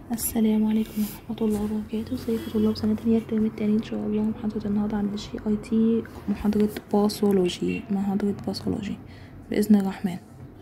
السلام عليكم ورحمة الله وبركاته ازيكم طلاب سنة تانية الترم التاني ان شاء الله محاضرة النهاردة عن الجي اي تي محاضرة باثولوجي محاضرة باثولوجي بإذن الرحمن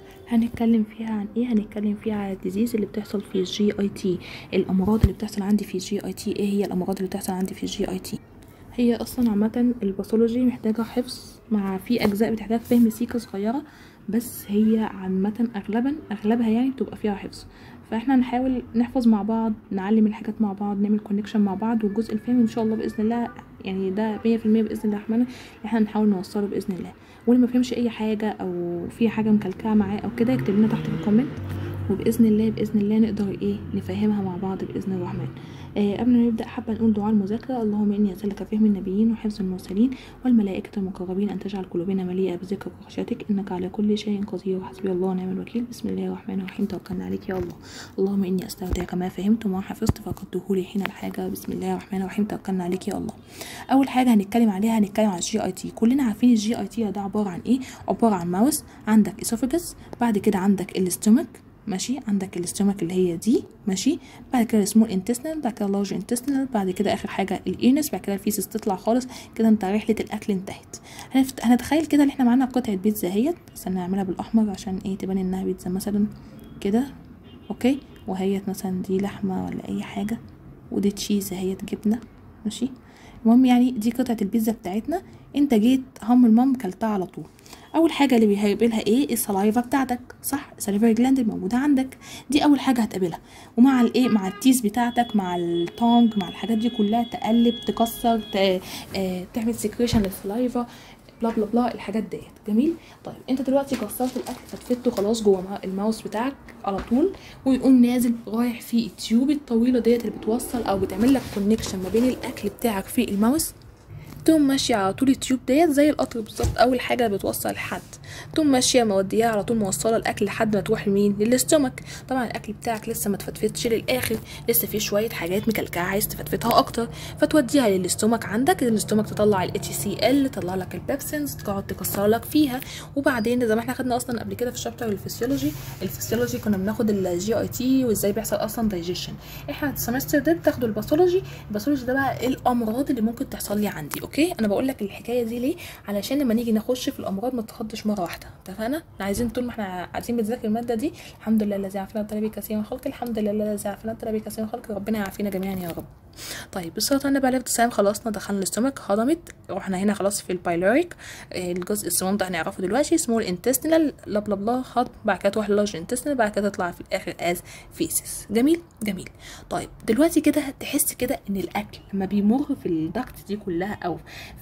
هنتكلم فيها عن ايه هنتكلم فيها على الديزيز اللي بتحصل في الجي اي تي الامراض اللي بتحصل عندي في الجي اي تي ايه هي الامراض اللي بتحصل عندي في الجي اي تي هي اصلا عامة الباثولوجي محتاجة حفظ مع في اجزاء بتحتاج فهم سيكة صغيرة بس هي عامة اغلبا اغلبها يعني بتبقى فيها حفظ فاحنا نحاول نحفظ مع بعض نعلم الحاجات مع بعض نعمل كونكشن مع بعض والجزء الفهمي ان شاء الله باذن الله يعني ده مية في المية باذن الله الرحمن احنا نحاول نوصله باذن الله واللي ما فهمش اي حاجه او في حاجه مكلكعه معاه او كده يكتب لنا تحت في الكومنت وباذن الله باذن الله نقدر ايه نفهمها مع بعض باذن الرحمن آه قبل ما نبدا حابه نقول دعاء المذاكره اللهم اني اسالك فهم النبيين وحفظ المرسلين والملائكه المقربين ان تجعل قلوبنا مليئه بذكرك وخشيتك انك على كل شيء قدير وحسبي الله ونعم الوكيل بسم الله الرحمن الرحيم توكلنا عليك يا الله اللهم اني استودعك ما فهمت وما حفظت فقدته لي حين الحاجه بسم الله الرحمن الرحيم توكلنا عليك يا الله اول حاجه هنتكلم عليها هنتكلم على الجي اي تي كلنا عارفين الجي اي تي ده عباره عن ايه عباره عن ماوس عندك اسوفجس بعد كده عندك الاستومك ماشي عندك الاستومك اللي هي دي ماشي بعد كده السمول انتستينال بعد كده لارج انتستينال بعد كده اخر حاجه الانس بعد كده الفيسس تطلع خالص كده انت رحله الاكل انتهت هنفت... هنتخيل كده ان احنا معانا قطعه بيتزا اهيت بس انا هعملها بالاحمر عشان ايه تبان انها بيتزا مثلا كده اوكي وهيت مثلا دي لحمه ولا اي حاجه ودي تشيز اهيت جبنه ماشي المهم يعني دي قطعه البيتزا بتاعتنا انت جيت هم المام كلتها على طول اول حاجه اللي بيقابلها ايه السلايفا بتاعتك صح السليفري جلاند الموجوده عندك دي اول حاجه هتقابلها ومع الايه مع التيز بتاعتك مع التونج مع الحاجات دي كلها تقلب تكسر ت... آه... تعمل سكريشن للسلايفا بلا بلا بلا الحاجات ديت جميل طيب انت دلوقتي كسرت الاكل فتفته خلاص جوه الماوس بتاعك على طول ويقوم نازل رايح في التيوب الطويله ديت اللي بتوصل او بتعمل لك كونكشن ما بين الاكل بتاعك في الماوس تقوم ماشية على طول التيوب ديت زي القطر بالظبط أول حاجة بتوصل لحد تقوم ماشية موديها على طول موصلة الأكل لحد ما تروح لمين للاستومك طبعا الأكل بتاعك لسه ما تفتفتش للآخر لسه في شوية حاجات مكلكعة عايز تفتفتها أكتر فتوديها للاستومك عندك الاستومك تطلع ال HCl تطلع لك البيبسينز تقعد تكسر لك فيها وبعدين زي ما احنا خدنا أصلا قبل كده في الشابتر الفسيولوجي الفسيولوجي كنا بناخد الجي اي تي وازاي بيحصل أصلا دايجيشن احنا السمستر ده بتاخدوا الباثولوجي الباثولوجي ده بقى ايه الأمراض اللي ممكن تحصل لي عندي أوكي اوكي انا بقول لك الحكايه دي ليه علشان لما نيجي نخش في الامراض ما تخضش مره واحده اتفقنا احنا عايزين طول ما احنا عايزين بنذاكر الماده دي الحمد لله الذي عافانا الطلبي كثير من خلق الحمد لله الذي عافانا الطلبي كثير من خلق ربنا يعافينا جميعا يا رب طيب بالسرطان النبي عليه السلام خلصنا دخلنا الاستومك هضمت رحنا هنا خلاص في البايلوريك الجزء الصمام ده هنعرفه دلوقتي سمول انتستينال لا بلا بلا هضم بعد كده تروح للارج انتستينال بعد كده تطلع في الاخر از فيسس جميل جميل طيب دلوقتي كده تحس كده ان الاكل لما بيمر في الدكت دي كلها او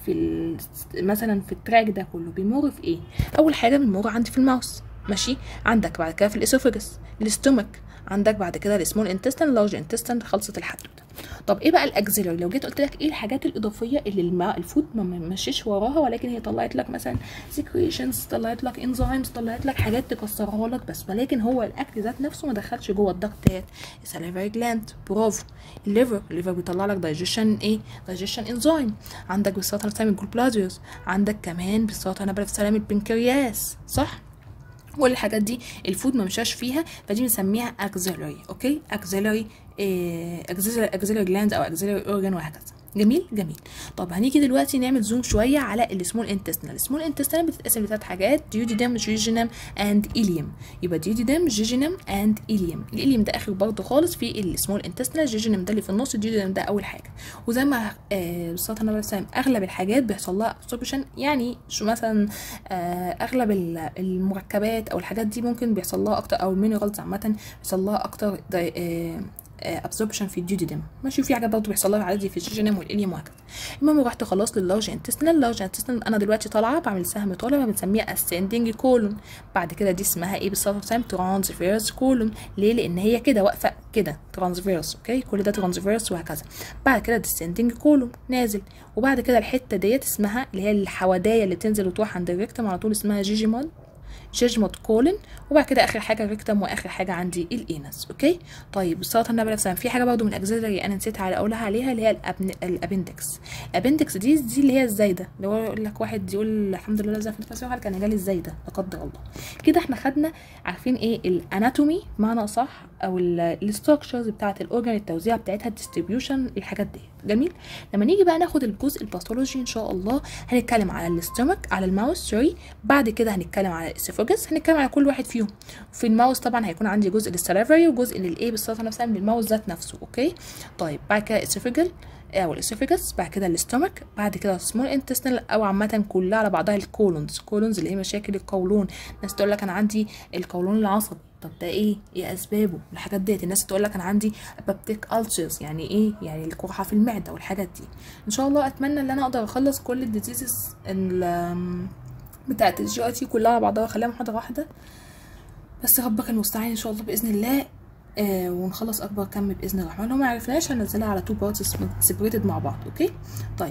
في مثلا في التراك ده كله بيمر في ايه اول حاجه بيمر عندي في الماوس ماشي عندك بعد كده في الاسوفجس الاستومك عندك بعد كده السمول انتستين لارج انتستين خلصت الحدوته طب ايه بقى الاكزيلري لو جيت قلت لك ايه الحاجات الاضافيه اللي الماء الفود ما مشيش وراها ولكن هي طلعت لك مثلا سيكريشنز طلعت لك انزيمز طلعت لك حاجات تكسرها لك بس ولكن هو الاكل ذات نفسه ما دخلش جوه الدكت ديت السليفري جلاند برافو الليفر الليفر بيطلع لك دايجيشن ايه دايجيشن انزيم عندك بالسرطان السامي الجلوبلازيوس عندك كمان بالسرطان نبله السلامي البنكرياس صح كل الحاجات دي الفود ما مشاش فيها فدي بنسميها اكزيلري اوكي اكزيلري اكزيلري جلاند او اكزيلري اورجان وهكذا جميل جميل طب هنيجي دلوقتي نعمل زوم شويه على السمول انتستينال السمول انتستينال بتتقسم لثلاث حاجات ديوديدم جيجينم اند إليوم يبقى ديوديدم جيجينم اند إليوم الإليوم ده اخر برضه خالص في السمول انتستينال جيجينم ده اللي في النص الديوديدم ده اول حاجه وزي ما آه بالظبط انا بسام اغلب الحاجات بيحصل لها ابسوربشن يعني شو مثلا آه اغلب المركبات او الحاجات دي ممكن بيحصل لها اكتر او المينرالز عامه بيحصل لها اكتر آه ابسوربشن في الديوديدم ماشي في حاجات برضه بيحصل لها عادي في الجيجينم والإليوم وهكذا المهم رحت خلاص لللارج انتستينال اللارج انتستينال انا دلوقتي طالعه بعمل سهم طالع بنسميها اسcending كولون بعد كده دي اسمها ايه بالظبط سام ترانسفيرس كولون ليه لان هي كده واقفه كده ترانسفيرس اوكي كل ده ترانسفيرس وهكذا بعد كده descending كولون نازل وبعد كده الحته ديت اسمها اللي هي الحوادايه اللي تنزل وتروح عند الريكتم على طول اسمها جيجيمون جيجموت كولن وبعد كده اخر حاجه الريكتم واخر حاجه عندي الانس اوكي طيب السرطان النبي عليه في حاجه برضو من الاجزاء انا نسيت على اقولها عليها اللي هي الأبن... الابندكس الابندكس دي دي اللي هي الزايده اللي هو يقول لك واحد يقول الحمد لله زي في الفاسيو كان جالي الزايده لا قدر الله كده احنا خدنا عارفين ايه الاناتومي معنى صح او الستراكشرز بتاعه الاورجان التوزيع بتاعتها الديستريبيوشن الحاجات دي جميل لما نيجي بقى ناخد الجزء الباثولوجي ان شاء الله هنتكلم على الاستومك على الماوس سوري بعد كده هنتكلم على الاسوفاجس هنتكلم على كل واحد فيهم في الماوس طبعا هيكون عندي جزء للسلافري وجزء للايه بالصلاه نفسها من الماوس ذات نفسه اوكي طيب بعد كده الاسوفاجل او الاسوفاجس بعد كده الاستومك بعد كده السمول انتستينال او عامه كلها على بعضها الكولونز كولونز اللي هي مشاكل القولون ناس تقول لك انا عندي القولون العصبي طب ده ايه ايه اسبابه الحاجات ديت الناس تقول لك انا عندي بابتيك التشرز يعني ايه يعني القرحه في المعده والحاجات دي ان شاء الله اتمنى ان انا اقدر اخلص كل الديزيزز بتاعه الجي اي تي كلها على بعضها واخليها محاضره واحده بس ربك المستعان ان شاء الله باذن الله آه ونخلص اكبر كم باذن الرحمن لو ما عرفناش هنزلها على تو بارتس سيبريتد مع بعض اوكي طيب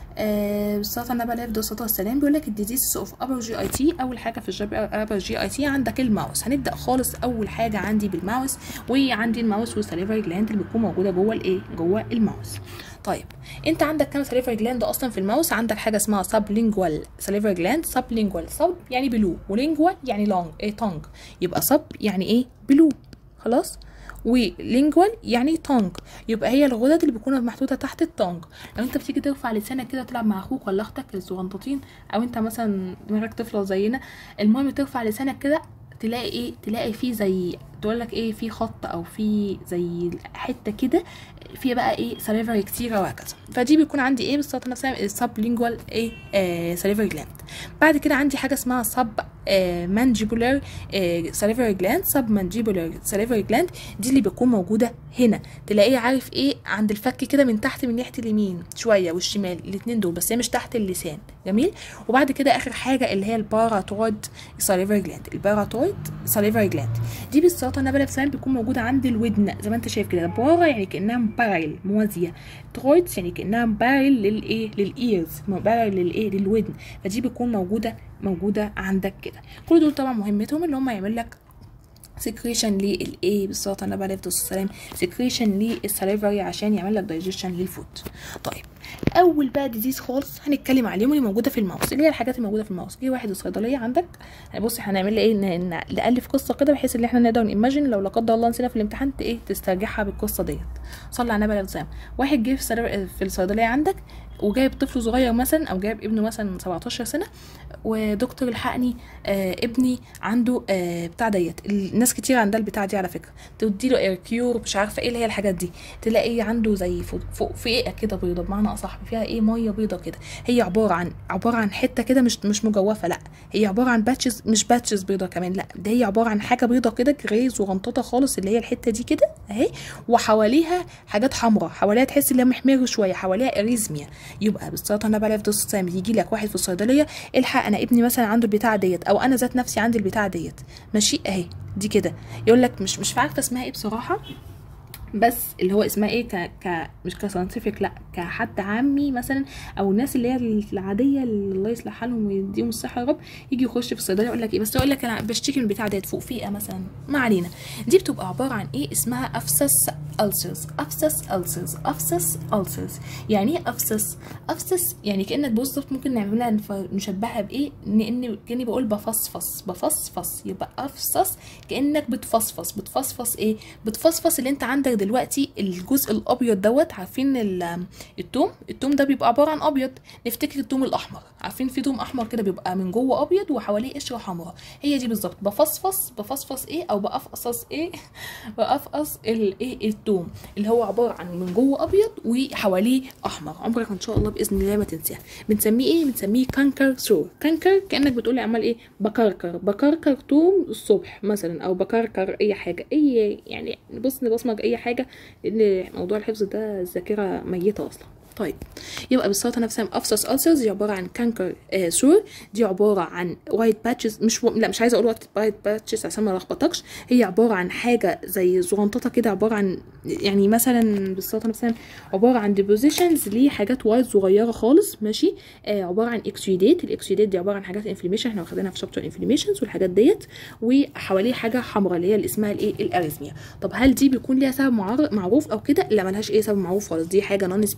آه بالصلاه النبي عليه الصلاه والسلام بيقول لك الديزيز اوف ابر جي اي تي اول حاجه في ابر جي اي تي عندك الماوس هنبدا خالص اول حاجه عندي بالماوس وعندي الماوس والسليفري جلاند اللي بتكون موجوده جوه الايه جوه الماوس طيب انت عندك كام سليفري جلاند اصلا في الماوس عندك حاجه اسمها سب لينجوال سليفري جلاند سب لينجوال سب يعني بلو ولينجوال يعني لونج ايه تونج يبقى سب يعني ايه بلو خلاص ولينجوال يعني تونج يبقى هي الغدد اللي بتكون محطوطه تحت التونج لو انت بتيجي ترفع لسانك كده تلعب مع اخوك ولا اختك الصغنطوطين او انت مثلا دماغك طفله زينا المهم ترفع لسانك كده تلاقي ايه تلاقي فيه زي تقول لك ايه في خط او في زي حته كده فيها بقى ايه ساليفري كتيره وهكذا فدي بيكون عندي ايه بالظبط نفسها السب لينجوال ايه آه ساليفري جلاند بعد كده عندي حاجه اسمها سب آه مانجيبولار آه ساليفري جلاند سب مانجيبولار ساليفري جلاند دي اللي بتكون موجوده هنا تلاقيه عارف ايه عند الفك كده من تحت من ناحيه اليمين شويه والشمال الاثنين دول بس هي مش تحت اللسان جميل وبعد كده اخر حاجه اللي هي الباراتويد ساليفري جلاند الباراتويد ساليفري جلاند دي بالظبط انا بلا بسال بيكون موجوده عند الودن زي ما انت شايف كده بارا يعني كانها مبارل موازيه ترويدز يعني كانها مبارل للايه للايرز مبارل للايه للودن فدي بتكون موجوده موجوده عندك كده كل دول طبعا مهمتهم اللي هم يعمل لك سكريشن للايه بالصلاه على النبي عليه الصلاه والسلام سكريشن للسليفري عشان يعمل لك دايجيشن للفود طيب اول بقى ديزيز خالص هنتكلم عليهم اللي موجوده في الماوس اللي هي الحاجات اللي موجوده في الماوس جه واحد الصيدليه عندك بصي هنعمل ايه نالف قصه كده بحيث ان احنا نقدر نيماجن لو لا قدر الله نسينا في الامتحان ايه تسترجعها بالقصه ديت صلي على النبي عليه الصلاه واحد جه في, في الصيدليه عندك وجايب طفل صغير مثلا او جايب ابنه مثلا 17 سنه ودكتور الحقني آه ابني عنده آه بتاع ديت الناس كتير عندها البتاع دي على فكره تديله ايركيور مش عارفه ايه اللي هي الحاجات دي تلاقي عنده زي فوق, فوق فئه كده بيضه بمعنى اصح فيها ايه ميه بيضه كده هي عباره عن عباره عن حته كده مش مش مجوفه لا هي عباره عن باتشز مش باتشز بيضه كمان لا ده هي عباره عن حاجه بيضه كده جري صغنططه خالص اللي هي الحته دي كده اهي وحواليها حاجات حمراء حواليها تحس ان هي محمر شويه حواليها اريزميا يبقى بالصلاه النبي عليه الصلاه والسلام يجي لك واحد في الصيدليه الحق انا ابني مثلا عنده البتاعه ديت او انا ذات نفسي عندي البتاعه ديت ماشي اهي دي كده يقول لك مش مش عارفه اسمها ايه بصراحه بس اللي هو اسمها ايه ك ك مش كساينتفك لا كحد عامي مثلا او الناس اللي هي العاديه اللي الله يصلح حالهم ويديهم الصحه يا رب يجي يخش في الصيدليه يقول لك ايه بس يقول لك انا بشتكي من البتاع ديت فوق فيها مثلا ما علينا دي بتبقى عباره عن ايه اسمها افسس ألسرز افسس ألسرز افسس ألسرز يعني ايه افسس افسس يعني كانك بالظبط ممكن نعملها نشبهها بايه ان كاني بقول بفصفص بفصفص يبقى افسس كانك بتفصفص بتفصفص ايه بتفصفص اللي انت عندك دلوقتي الجزء الابيض دوت عارفين التوم التوم ده بيبقى عباره عن ابيض نفتكر التوم الاحمر عارفين في توم احمر كده بيبقى من جوه ابيض وحواليه قشره حمراء هي دي بالظبط بفصفص بفصفص ايه او بقفقص ايه بقفقص الايه التوم اللي هو عباره عن من جوه ابيض وحواليه احمر عمرك ان شاء الله باذن الله ما تنساها بنسميه ايه بنسميه كانكر ثرو كانكر كانك بتقولي عمال ايه بكركر بكركر توم الصبح مثلا او بكركر اي حاجه اي يعني بص نبصمج اي حاجه لان موضوع الحفظ ده الذاكره ميته اصلا طيب يبقى بالصلاه نفسها افسس ألسرز دي عباره عن كانكر آه سور دي عباره عن وايت باتشز مش و... لا مش عايزه اقول وايت باتشز عشان ما لخبطكش هي عباره عن حاجه زي زغنططه كده عباره عن يعني مثلا بالصلاه نفسها عباره عن ديبوزيشنز لحاجات وايت صغيره خالص ماشي آه عباره عن اكسيدات الاكسيدات دي عباره عن حاجات انفلاميشن احنا واخدينها في شابتر انفلاميشنز والحاجات ديت وحواليه حاجه حمراء اللي هي اللي اسمها الايه الاريزميا طب هل دي بيكون ليها سبب معروف او كده لا ملهاش ايه سبب معروف خالص دي حاجه نون سبيسيفيك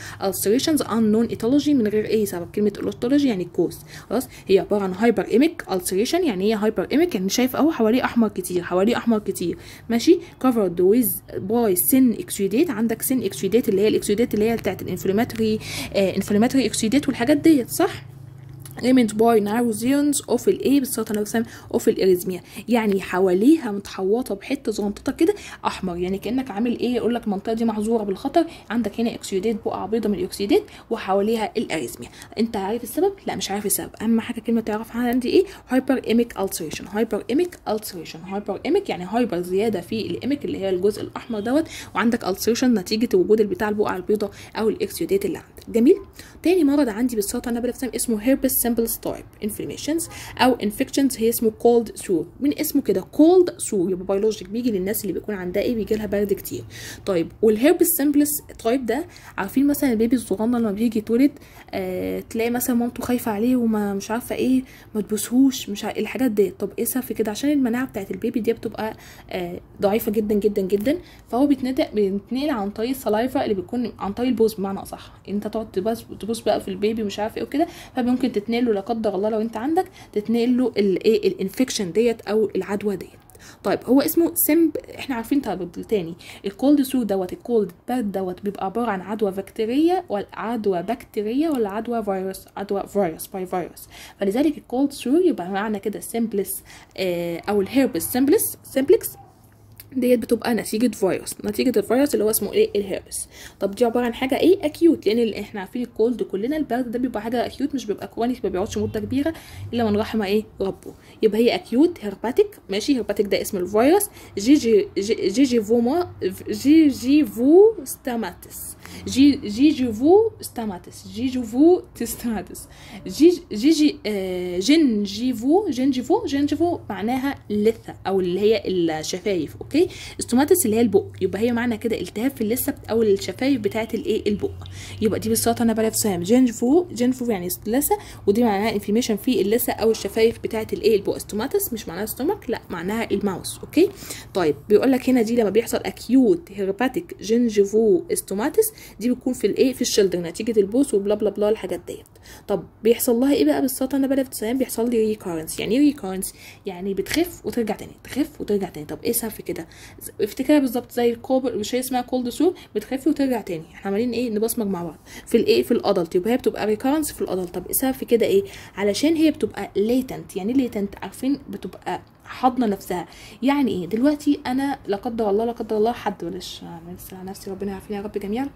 ulcerations unknown etiology من غير اي سبب كلمه الاوستولوجي يعني كوز خلاص هي عباره عن هايبر ايميك ulceration يعني ايه هايبر ايميك يعني شايف اهو حواليه احمر كتير حواليه احمر كتير ماشي covered with by sin exudate عندك sin exudate اللي هي الاكسودات اللي هي بتاعت الانفلاماتوري انفلاماتوري اكسودات والحاجات ديت صح ايمنت باي نارو زيونز اوف الايه بالسرطان الاجسام اوف الاريزميا يعني حواليها متحوطه بحته زنططه كده احمر يعني كانك عامل ايه يقول لك المنطقه دي محظوره بالخطر عندك هنا اكسيودات بقع بيضه من الاكسيودات وحواليها الاريزميا انت عارف السبب لا مش عارف السبب اهم حاجه كلمه تعرف عنها عندي ايه هايبر ايميك التريشن هايبر ايميك التريشن هايبر ايميك يعني هايبر زياده في الايميك اللي هي الجزء الاحمر دوت وعندك التريشن نتيجه وجود البتاع البقع البيضاء او الاكسيودات اللي عندك جميل تاني مرض عندي بالسرطان النبل اسمه هيربس سمبلز تايب انفلاميشنز او انفكشنز هي اسمه كولد سور من اسمه كده كولد سور يبقى بيولوجيك بيجي للناس اللي بيكون عندها ايه بيجي لها برد كتير طيب والهيربس سمبلس تايب ده عارفين مثلا البيبي الصغنن لما بيجي يتولد آه تلاقي مثلا مامته خايفه عليه وما مش عارفه ايه ما تبوسهوش مش عارفة الحاجات دي طب ايه سبب كده عشان المناعه بتاعت البيبي دي بتبقى آه ضعيفه جدا جدا جدا فهو بيتنقل بيتنقل عن طريق السلايفا اللي بيكون عن طريق البوز بمعنى اصح انت تقعد تبوس تبوس بقى في البيبي مش عارف ايه وكده فممكن تتنقل له لا قدر الله لو انت عندك تتنقل له الايه الانفكشن ديت او العدوى ديت طيب هو اسمه سمب احنا عارفين طب تاني الكولد سو دوت الكولد بارد دوت بيبقى عباره عن عدوى بكتيريه ولا عدوى بكتيريه ولا عدوى فيروس عدوى فيروس باي فيروس فلذلك الكولد سو يبقى معنى كده سمبلس اه او الهيربس سمبلس سمبلكس ديت بتبقى نتيجة فيروس نتيجة الفيروس اللي هو اسمه ايه الهيربس طب دي عبارة عن حاجة ايه اكيوت لان اللي احنا عارفين الكولد كلنا البرد ده بيبقى حاجة اكيوت مش بيبقى كرونيك ما بيقعدش مدة كبيرة الا من رحم ايه ربه يبقى هي اكيوت هيرباتيك ماشي هيرباتيك ده اسم الفيروس جي جي جي, جي, جي فوما جي جي فو ستاماتس جي جي جيفو ستاماتس جي جيفو تستاماتس جي جي جي آه جنجيفو جنجيفو جنجيفو معناها اللثه او اللي هي الشفايف اوكي ستوماتس اللي هي البق يبقى هي معنى كده التهاب في اللثه او الشفايف بتاعه الايه البق يبقى دي بالسلطه انا بلاقي فاهم جنجفو جنفو يعني لثه ودي معناها انفلاميشن في اللثه او الشفايف بتاعه الايه البق ستوماتس مش معناها ستومك لا معناها الماوس اوكي طيب بيقول لك هنا دي لما بيحصل اكيوت هيرباتيك جنجيفو ستوماتس دي بتكون في الايه في الشلدر نتيجه البوس وبلا بلا بلا الحاجات ديت طب بيحصل لها ايه بقى بالسرطان النبلة في بيحصل لي ريكارنس يعني ايه ريكارنس يعني بتخف وترجع تاني تخف وترجع تاني طب ايه سبب كده افتكرها بالظبط زي الكوب مش هي اسمها كولد سور بتخف وترجع تاني احنا عمالين ايه نبصمج مع بعض في الايه في الادلت يبقى هي بتبقى ريكارنس في الادلت طب ايه سبب في كده ايه علشان هي بتبقى ليتنت يعني ليتنت عارفين بتبقى حاضنه نفسها يعني ايه دلوقتي انا لا قدر الله لا قدر الله حد بلاش نفسي على نفسي ربنا يعافينا يا رب جميعا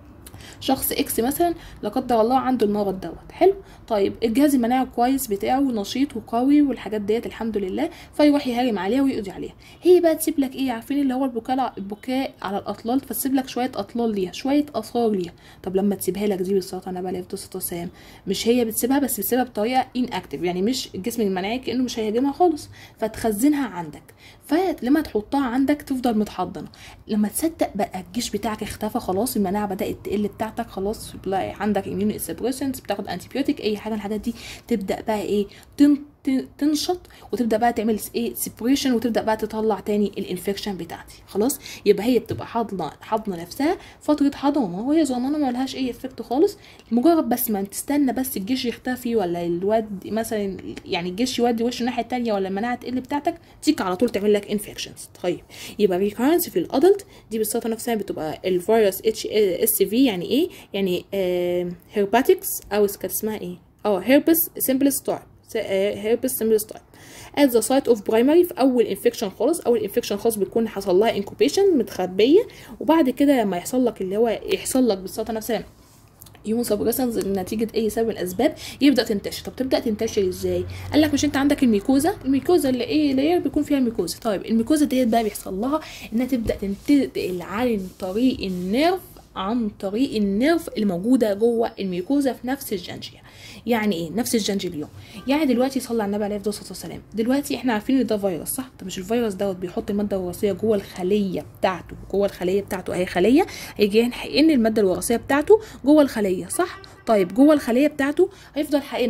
شخص اكس مثلا لا قدر الله عنده المرض دوت حلو طيب الجهاز المناعي كويس بتاعه نشيط وقوي والحاجات ديت الحمد لله فيروح يهاجم عليها ويقضي عليها هي بقى تسيب لك ايه عارفين اللي هو البكاء البكاء على الاطلال فتسيب لك شويه اطلال ليها شويه اثار ليها طب لما تسيبها لك دي بالسرطان انا بقى في سام مش هي بتسيبها بس بتسيبها بطريقه ان اكتف يعني مش الجسم المناعي كانه مش هيهاجمها خالص فتخزنها عندك فلما تحطها عندك تفضل متحضنه لما تصدق بقى الجيش بتاعك اختفى خلاص المناعه بدات تقل بتاعتك خلاص عندك اميون سبريسنس بتاخد انتيبيوتيك اي حاجه من الحاجات دي تبدا بقى ايه تن تنشط وتبدا بقى تعمل ايه سيبريشن وتبدا بقى تطلع تاني الانفكشن بتاعتي خلاص يبقى هي بتبقى حاضنه حاضنه نفسها فتره حضانه وهي صغننه ما لهاش اي افكت خالص مجرد بس ما تستنى بس الجيش يختفي ولا الواد مثلا يعني الجيش يودي وشه الناحيه التانية ولا المناعه تقل بتاعتك تيجي على طول تعمل لك انفكشنز طيب يبقى ريكارنس في الادلت دي بالصفه نفسها بتبقى الفيروس اتش اس في يعني ايه يعني آه هيرباتكس او كانت اسمها ايه اه هيربس سمبلس تايب هيربس سمبلس تايب at the site of primary في اول انفكشن خالص اول انفكشن خالص بيكون حصل لها انكوبيشن متخبيه وبعد كده لما يحصل لك اللي هو يحصل لك بالسلطه نفسها يوم سبريسنز نتيجه اي سبب من الاسباب يبدا تنتشر طب تبدا تنتشر ازاي قال لك مش انت عندك الميكوزا الميكوزا اللي ايه لاير بيكون فيها الميكوزا طيب الميكوزا ديت بقى بيحصل لها انها تبدا تنتقل عن طريق النيرف عن طريق النيرف الموجوده جوه الميكوزا في نفس الجنجيه يعني ايه نفس الجنجليوم يعني دلوقتي صلى على النبي عليه الصلاه والسلام دلوقتي احنا عارفين ان ده فيروس صح طب مش الفيروس دوت بيحط الماده الوراثيه جوه الخليه بتاعته جوه الخليه بتاعته اهي خليه هيجي يحقن الماده الوراثيه بتاعته جوه الخليه صح طيب جوه الخليه بتاعته هيفضل حقنها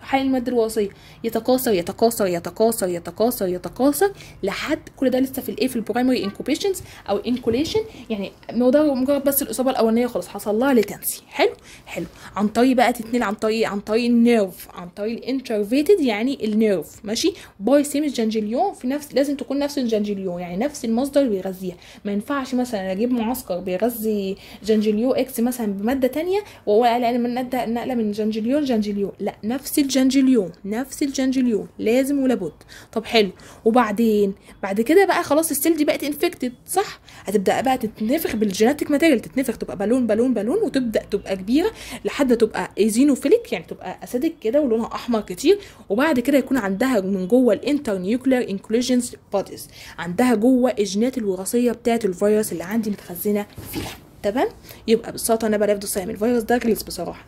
حال الماده الوراثيه يتكاثر يتكاثر يتكاثر يتكاثر يتكاثر لحد كل ده لسه في الايه في البرايمري انكوبيشنز او انكوليشن يعني الموضوع مجرد بس الاصابه الاولانيه خلاص حصل لها ليتنسي حلو حلو عن طريق بقى تتنقل عن طريق عن طريق النيرف عن طريق الانترفيتد يعني النيرف ماشي باي سيم الجنجليون في نفس لازم تكون نفس الجنجليون يعني نفس المصدر اللي بيغذيها ما ينفعش مثلا اجيب معسكر بيغذي جنجليو اكس مثلا بماده تانية وهو قال من نقله نقله من جنجليون جنجليون لا نفس الجنجليون نفس الجنجليون لازم ولابد طب حلو وبعدين بعد كده بقى خلاص السيل دي بقت انفكتد صح هتبدا بقى تتنفخ بالجيناتيك ماتيريال تتنفخ تبقى بالون بالون بالون وتبدا تبقى كبيره لحد تبقى ايزينوفيليك يعني تبقى اسيدك كده ولونها احمر كتير وبعد كده يكون عندها من جوه الانتر نيوكلير انكلوجنز بوديز عندها جوه الجينات الوراثيه بتاعه الفيروس اللي عندي متخزنه فيها تمام يبقى بالسلطه انا بلاف دوسام الفيروس ده غلس بصراحه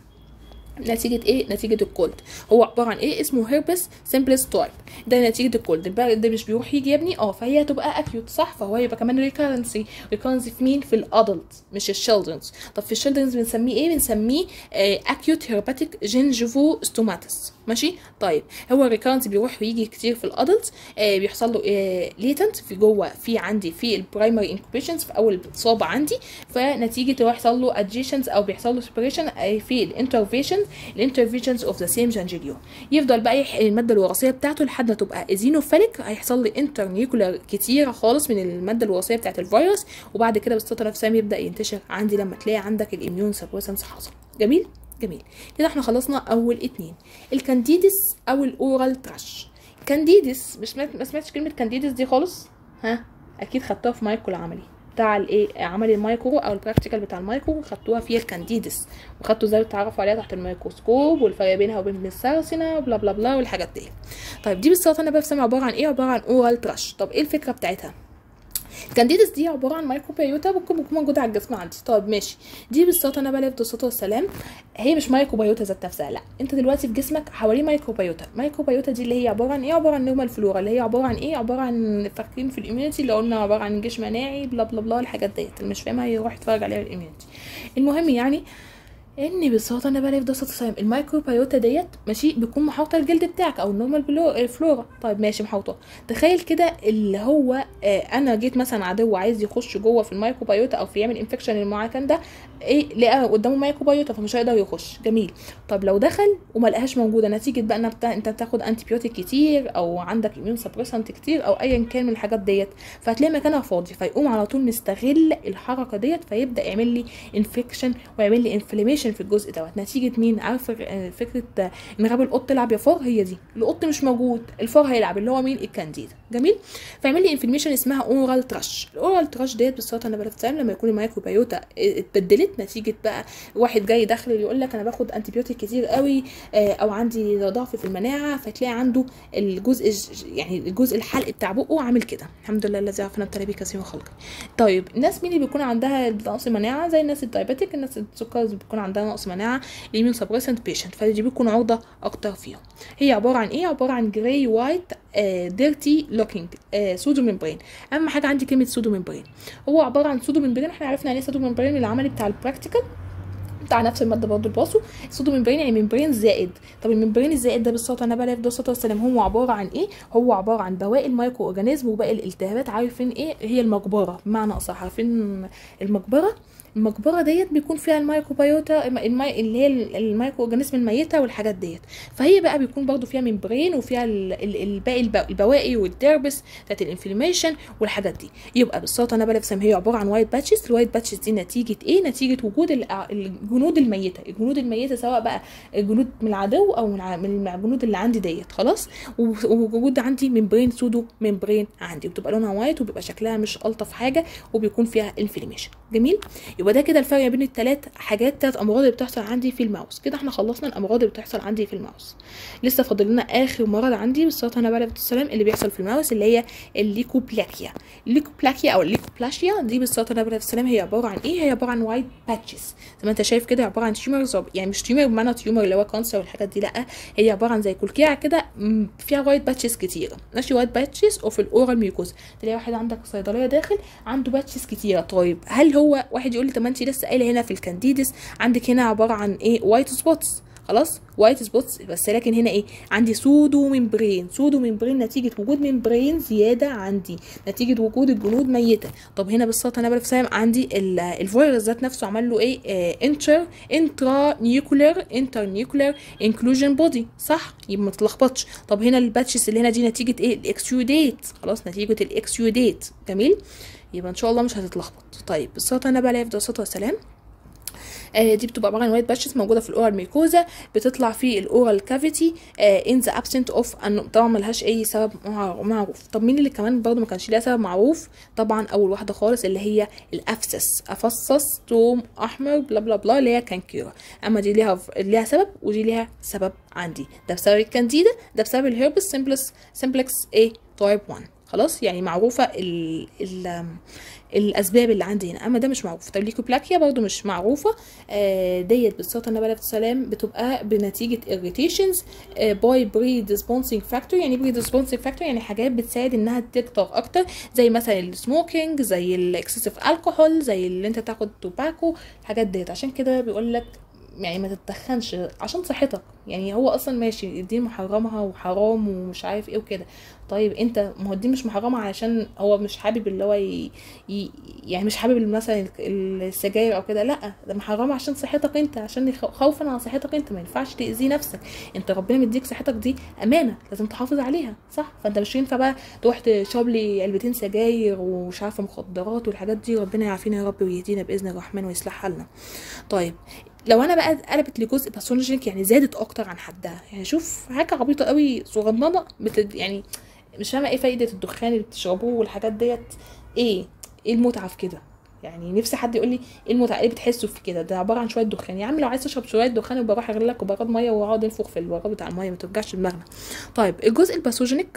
نتيجة ايه؟ نتيجة الكولد هو عبارة عن ايه؟ اسمه هيربس سيمبلس تايب ده نتيجة الكولد البرد ده مش بيروح يجي يا ابني اه فهي هتبقى اكيوت صح فهو يبقى كمان ريكارنسي ريكارنسي في مين؟ في الادلت مش الشيلدرنز طب في الشيلدرنز بنسميه ايه؟ بنسميه اكيوت هيرباتيك جينجيفو ستوماتس ماشي طيب هو الريكارنسي بيروح ويجي كتير في الادلت آه بيحصل له آه ليتنت في جوه في عندي في البرايمري انكوبيشنز في اول اصابه عندي فنتيجه هو يحصل له ادجيشنز او بيحصل له سبريشن في الانترفيشن الانترفيشنز اوف ذا سيم جانجليو يفضل بقى يح... الماده الوراثيه بتاعته لحد ما تبقى ايزينوفيليك هيحصل لي انتر نيوكلير كتيره خالص من الماده الوراثيه بتاعه الفيروس وبعد كده بالصوره نفسها يبدا ينتشر عندي لما تلاقي عندك الاميون سبريسنس حصل جميل جميل كده احنا خلصنا اول اتنين الكانديدس او الاورال تراش كانديدس مش ما سمعتش كلمه كانديدس دي خالص ها اكيد خدتوها في مايكرو العملي بتاع الايه عملي المايكرو او البراكتيكال بتاع المايكرو خدتوها فيها الكانديدس وخدتوا ازاي تتعرفوا عليها تحت الميكروسكوب والفرق بينها وبين السارسنا وبلا بلا بلا والحاجات دي طيب دي بالظبط انا بفهم عباره عن ايه عباره عن اورال تراش طب ايه الفكره بتاعتها الكانديدس دي عباره عن مايكروبيوتا ممكن تكون موجوده على الجسم عندي طيب ماشي دي بالصوت انا بلاقي بالصوت والسلام هي مش مايكروبيوتا ذات نفسها لا انت دلوقتي في جسمك حواليه مايكروبيوتا المايكروبيوتا دي اللي هي عباره عن ايه عباره عن نورمال فلورا اللي هي عباره عن ايه عباره عن فاكرين في الاميونيتي اللي قلنا عباره عن جيش مناعي بلا بلا بلا الحاجات ديت اللي مش فاهمها يروح يتفرج عليها الاميونيتي المهم يعني ان بالظبط انا بلاقي في دراسه الصيام المايكروبيوتا ديت ماشي بيكون محاوطه الجلد بتاعك او النورمال فلورا طيب ماشي محاوطه تخيل كده اللي هو آه انا جيت مثلا عدو عايز يخش جوه في المايكروبيوتا او في يعمل انفكشن المعاكن ده ايه لقى قدامه مايكروبيوتا فمش هيقدر يخش جميل طب لو دخل وما لقاهاش موجوده نتيجه بقى ان بتا... انت بتاخد انتي بيوتيك كتير او عندك اميون سبريسنت كتير او ايا كان من الحاجات ديت فهتلاقي مكانها فاضي فيقوم على طول مستغل الحركه ديت فيبدا يعمل لي انفكشن ويعمل لي انفلاميشن في الجزء دوت نتيجه مين عارفه فكره ان غاب القط يلعب يا فار هي دي القط مش موجود الفار هيلعب اللي هو مين الكانديد جميل فيعمل لي انفلاميشن اسمها اورال تراش الاورال تراش ديت بالصوت انا بلف لما يكون المايكروبيوتا اتبدلت نتيجه بقى واحد جاي داخل يقول لك انا باخد انتي بيوتيك كتير قوي او عندي ضعف في المناعه فتلاقي عنده الجزء يعني الجزء الحلق بتاع بقه عامل كده الحمد لله الذي عافانا ابتلى بيه كثير خلقه طيب الناس مين اللي بيكون عندها نقص مناعه زي الناس الدايباتيك الناس السكر بيكون عندها نقص مناعه الاميون سبريسنت بيشنت فدي بيكون عرضه اكتر فيهم هي عباره عن ايه عباره عن جراي وايت ديرتي لوكينج سودو ممبرين اهم حاجه عندي كلمه سودو ممبرين هو عباره عن سودو ممبرين احنا عرفنا يعني ايه سودو ممبرين العملي بتاع البراكتيكال بتاع نفس الماده برضه الباسو السودو ممبرين يعني ممبرين زائد طب الممبرين الزائد ده بالصوت انا بلاقي في دوسة السلام هو عباره عن ايه هو عباره عن بواقي المايكرو اورجانيزم وباقي الالتهابات عارفين ايه هي المقبره بمعنى اصح عارفين المقبره المقبره ديت بيكون فيها المايكروبيوتا المي... اللي هي المايكرو اورجانيزم الميته والحاجات ديت فهي بقى بيكون برضو فيها ممبرين وفيها الباقي البواقي والدربس بتاعت الانفلاميشن والحاجات دي يبقى بالصوت انا بلفسم هي عباره عن وايت باتشز الوايت باتشز دي نتيجه ايه نتيجه وجود الجنود الميته الجنود الميته سواء بقى جنود من العدو او من الجنود اللي عندي ديت خلاص ووجود عندي ممبرين سودو ممبرين عندي وبتبقى لونها وايت وبيبقى شكلها مش الطف حاجه وبيكون فيها انفلاميشن جميل يبقى ده كده الفرق بين الثلاث حاجات ثلاث امراض اللي بتحصل عندي في الماوس كده احنا خلصنا الامراض اللي بتحصل عندي في الماوس لسه فاضل لنا اخر مرض عندي بالصوت انا بلغت السلام اللي بيحصل في الماوس اللي هي الليكوبلاكيا الليكوبلاكيا او الليكوبلاشيا دي بالصوت انا بلغت السلام هي عباره عن ايه هي عباره عن وايت باتشز زي ما انت شايف كده عباره عن تيومرز يعني مش تيومر بمعنى تيومر اللي هو كانسر والحاجات دي لا هي عباره عن زي كلكيعه كده فيها وايت باتشز كتيره ماشي وايت باتشز وفي الاورال ميوكوز تلاقي واحد عندك صيدليه داخل عنده باتشز كتيره طيب هل هو واحد يقول لي طب ما انت لسه قايله هنا في الكانديدس عندك هنا عباره عن ايه وايت سبوتس خلاص وايت سبوتس بس لكن هنا ايه عندي سودو ممبرين سودو ممبرين نتيجه وجود ممبرين زياده عندي نتيجه وجود الجنود ميته طب هنا بالسلطه انا بفهم عندي ال- الفيروس ذات نفسه عمل له ايه انتر انترا نيوكلير انتر نيوكلير انكلوجن بودي صح يبقى ما تتلخبطش طب هنا الباتشز اللي هنا دي نتيجه ايه الاكسيوديت خلاص نتيجه الاكسيوديت جميل يبقى ان شاء الله مش هتتلخبط طيب بالصلاه على النبي عليه افضل الصلاه والسلام آه، دي بتبقى عباره عن وايت باتشز موجوده في الاورال ميكوزا بتطلع في الاورال كافيتي ان ذا ابسنت اوف طبعا ملهاش اي سبب مع- معروف طب مين اللي كمان برضه ما كانش ليها سبب معروف طبعا اول واحده خالص اللي هي الافسس افصص توم احمر بلا بلا بلا اللي هي كانكيرا اما دي ليها ليها سبب ودي ليها سبب عندي ده بسبب الكانديدا ده بسبب الهيربس سمبلس سمبلكس ايه تايب 1 خلاص يعني معروفه ال ال الاسباب اللي عندي هنا اما ده مش معروف طب ليكوبلاكيا برضو مش معروفه آه ديت بالصوت النبي عليه الصلاه والسلام بتبقى بنتيجه irritations باي predisposing factor يعني predisposing factor يعني حاجات بتساعد انها تكتر اكتر زي مثلا السموكينج زي الاكسسيف الكحول زي اللي انت تاخد توباكو الحاجات ديت عشان كده بيقول لك يعني ما تتدخنش عشان صحتك يعني هو اصلا ماشي الدين محرمها وحرام ومش عارف ايه وكده طيب انت ما هو الدين مش محرمها علشان هو مش حابب اللي هو ي... ي... يعني مش حابب مثلا السجاير او كده لا ده محرمها عشان صحتك انت عشان يخ- خوفا على صحتك انت ما ينفعش تاذي نفسك انت ربنا مديك صحتك دي امانه لازم تحافظ عليها صح فانت مش ينفع بقى تروح تشرب لي علبتين سجاير ومش عارفه مخدرات والحاجات دي ربنا يعافينا يا رب ويهدينا باذن الرحمن ويصلح حالنا طيب لو انا بقى قلبت لجزء باثولوجيك يعني زادت اكتر عن حدها يعني شوف حاجه عبيطه قوي صغننه بتد يعني مش فاهمه ايه فايده الدخان اللي بتشربوه والحاجات ديت ايه ايه المتعه في كده يعني نفسي حد يقول لي ايه المتعه ايه بتحسوا في كده ده عباره عن شويه دخان يا عم لو عايز تشرب شويه دخان يبقى روح اغلي لك كوبايات ميه واقعد انفخ في الورق بتاع الميه ما توجعش دماغنا طيب الجزء الباثوجينيك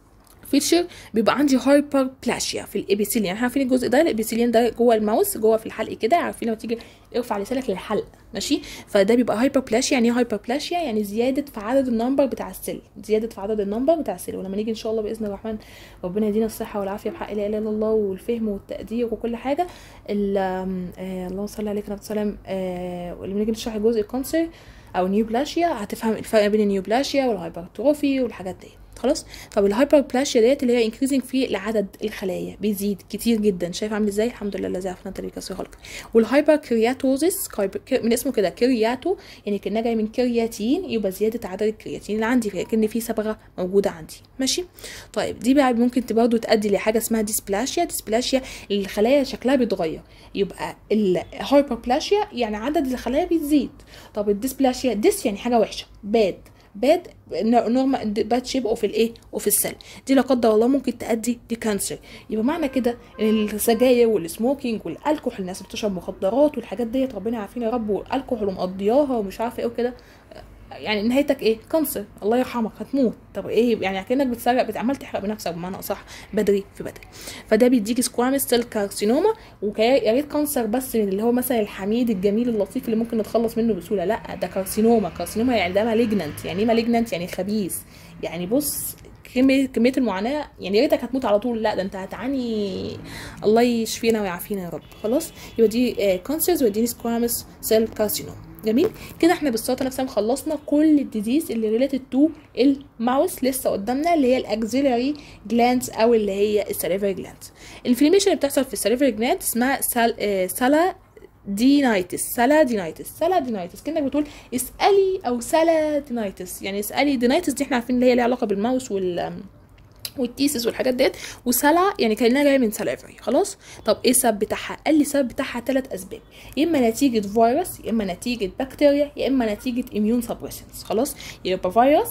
فيتشر بيبقى عندي هايبر بلاشيا في الابيثيليوم يعني احنا عارفين الجزء ده الابيثيليوم ده جوه الماوس جوه في الحلق كده عارفين لما تيجي ارفع لسانك للحلق ماشي فده بيبقى هايبر بلاشيا يعني ايه هايبر بلاشيا يعني زياده في عدد النمبر بتاع السل زياده في عدد النمبر بتاع السل ولما نيجي ان شاء الله باذن الرحمن ربنا يدينا الصحه والعافيه بحق لا اله الا الله والفهم والتقدير وكل حاجه ال- آم، آه اللهم صل عليك النبي صلى الله عليه وسلم آه ولما نيجي نشرح الجزء الكانسر او نيوبلاشيا هتفهم الفرق بين النيوبلاشيا والهايبرتروفي والحاجات دي خلاص طب الهايبربلاشيا ديت اللي هي انكريزنج في العدد الخلايا بيزيد كتير جدا شايف عامل ازاي الحمد لله الذي عرفنا طريقه خلق والهايبر كرياتوزيس من اسمه كده كرياتو يعني كانها جاي من كرياتين يبقى زياده عدد الكرياتين اللي عندي كان في صبغه موجوده عندي ماشي طيب دي بقى ممكن برضه تؤدي لحاجه اسمها ديسبلاشيا ديسبلاشيا الخلايا شكلها بيتغير يبقى الهايبربلاشيا يعني عدد الخلايا بيزيد طب الديسبلاشيا ديس يعني حاجه وحشه باد باد نورمال باد شيب اوف الايه اوف السل دي لا قدر الله ممكن تؤدي لكانسر يبقى معنى كده ان السجاير والسموكينج والالكحول الناس اللي بتشرب مخدرات والحاجات ديت ربنا يعافينا يا رب والالكحول ومقضياها ومش عارفه ايه وكده يعني نهايتك ايه كانسر الله يرحمك هتموت طب ايه يعني كانك بتسرق بتعمل تحرق بنفسك بمعنى اصح بدري في بدري فده بيديك سكوامس سيل كارسينوما ويا ريت كانسر بس من اللي هو مثلا الحميد الجميل اللطيف اللي ممكن نتخلص منه بسهوله لا ده كارسينوما كارسينوما يعني ده مالجننت يعني ايه مالجننت يعني خبيث يعني بص كمية كمية المعاناة يعني يا ريتك هتموت على طول لا ده انت هتعاني الله يشفينا ويعافينا يا رب خلاص يبقى دي كانسرز ودي سكوامس سيل كارسينوما جميل كده احنا بالصوت نفسها خلصنا كل الديزيز اللي ريليتد تو الماوس لسه قدامنا اللي هي الاكزيلاري جلاندز او اللي هي الساليفري جلاندز الانفلاميشن اللي بتحصل في الساليفري جلاند اسمها سال آه سالا دينايتس سالا دينايتس سالا دينايتس كانك بتقول اسالي او سالا دينايتس يعني اسالي دينايتس دي احنا عارفين اللي هي ليها علاقه بالماوس وال والتيسس والحاجات ديت وسلا يعني كانها جايه من سلافري خلاص طب ايه السبب بتاعها قال لي السبب بتاعها ثلاث اسباب يا اما نتيجه فيروس يا اما نتيجه بكتيريا يا اما نتيجه اميون سبريسنس خلاص يبقى فيروس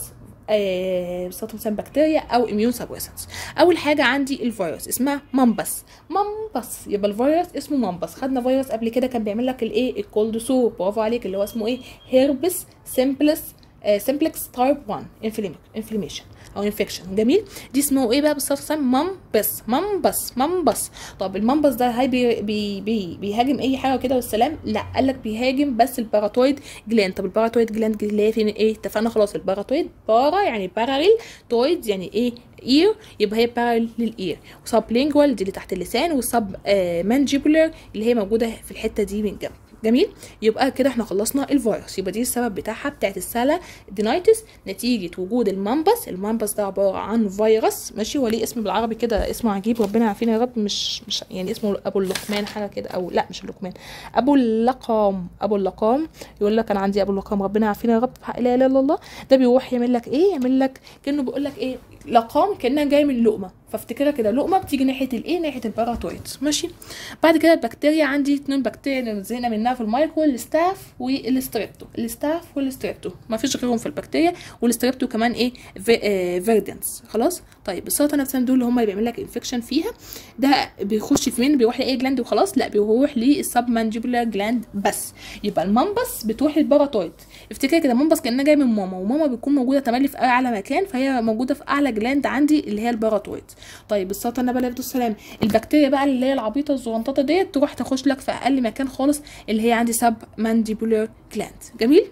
آه مثلا بكتيريا او اميون سبريسنس اول حاجه عندي الفيروس اسمها مامبس مامبس يبقى الفيروس اسمه مامبس خدنا فيروس قبل كده كان بيعمل لك الايه الكولد سور برافو عليك اللي هو اسمه ايه هيربس سيمبلس سيمبلكس تايب 1 انفلاميشن او انفكشن جميل دي اسمه ايه بقى بالظبط مامبس مامبس مامبس طب المامبس ده هاي بي بي بي بيهاجم اي حاجه كده والسلام لا قال لك بيهاجم بس الباراتويد جلاند طب الباراتويد جلاند اللي هي فين ايه اتفقنا خلاص الباراتويد بارا يعني باراليل تويد يعني ايه اير يبقى هي بارل للاير وسب لينجوال دي اللي تحت اللسان وسب آه مانجيبولار اللي هي موجوده في الحته دي من جنب جميل يبقى كده احنا خلصنا الفيروس يبقى دي السبب بتاعها بتاعت السالا دينايتس نتيجه وجود المامبس المامبس ده عباره عن فيروس ماشي هو ليه اسم بالعربي كده اسمه عجيب ربنا يعافينا يا رب مش مش يعني اسمه ابو اللقمان حاجه كده او لا مش اللقمان ابو اللقام ابو اللقام يقول لك انا عندي ابو اللقام ربنا يعافينا يا رب في حق لا اله الا الله ده بيروح يعمل لك ايه يعمل لك كانه بيقول لك ايه لقام كانها جايه من لقمه فافتكرها كده لقمه بتيجي ناحيه الايه ناحيه الباراتويد ماشي بعد كده البكتيريا عندي اتنين بكتيريا زهقنا منها في المايكرو الستاف والستريبتو الستاف والستريبتو ما فيش غيرهم في البكتيريا والستريبتو كمان ايه في آه فيردنس خلاص طيب السرطان نفسهم دول اللي هم اللي بيعمل لك انفكشن فيها ده بيخش في مين بيروح لاي جلاند وخلاص لا بيروح للسب مانجيبولار جلاند بس يبقى المنبس بتروح للباراتويد افتكر كده المنبس كانها جايه من ماما وماما بتكون موجوده تملي في اعلى مكان فهي موجوده في اعلى جلاند عندي اللي هي الباراتويد طيب السرطان نبي عليه السلام البكتيريا بقى اللي هي العبيطه الزغنططه ديت تروح تخش لك في اقل مكان خالص اللي هي عندي سب مانديبولار جلاند جميل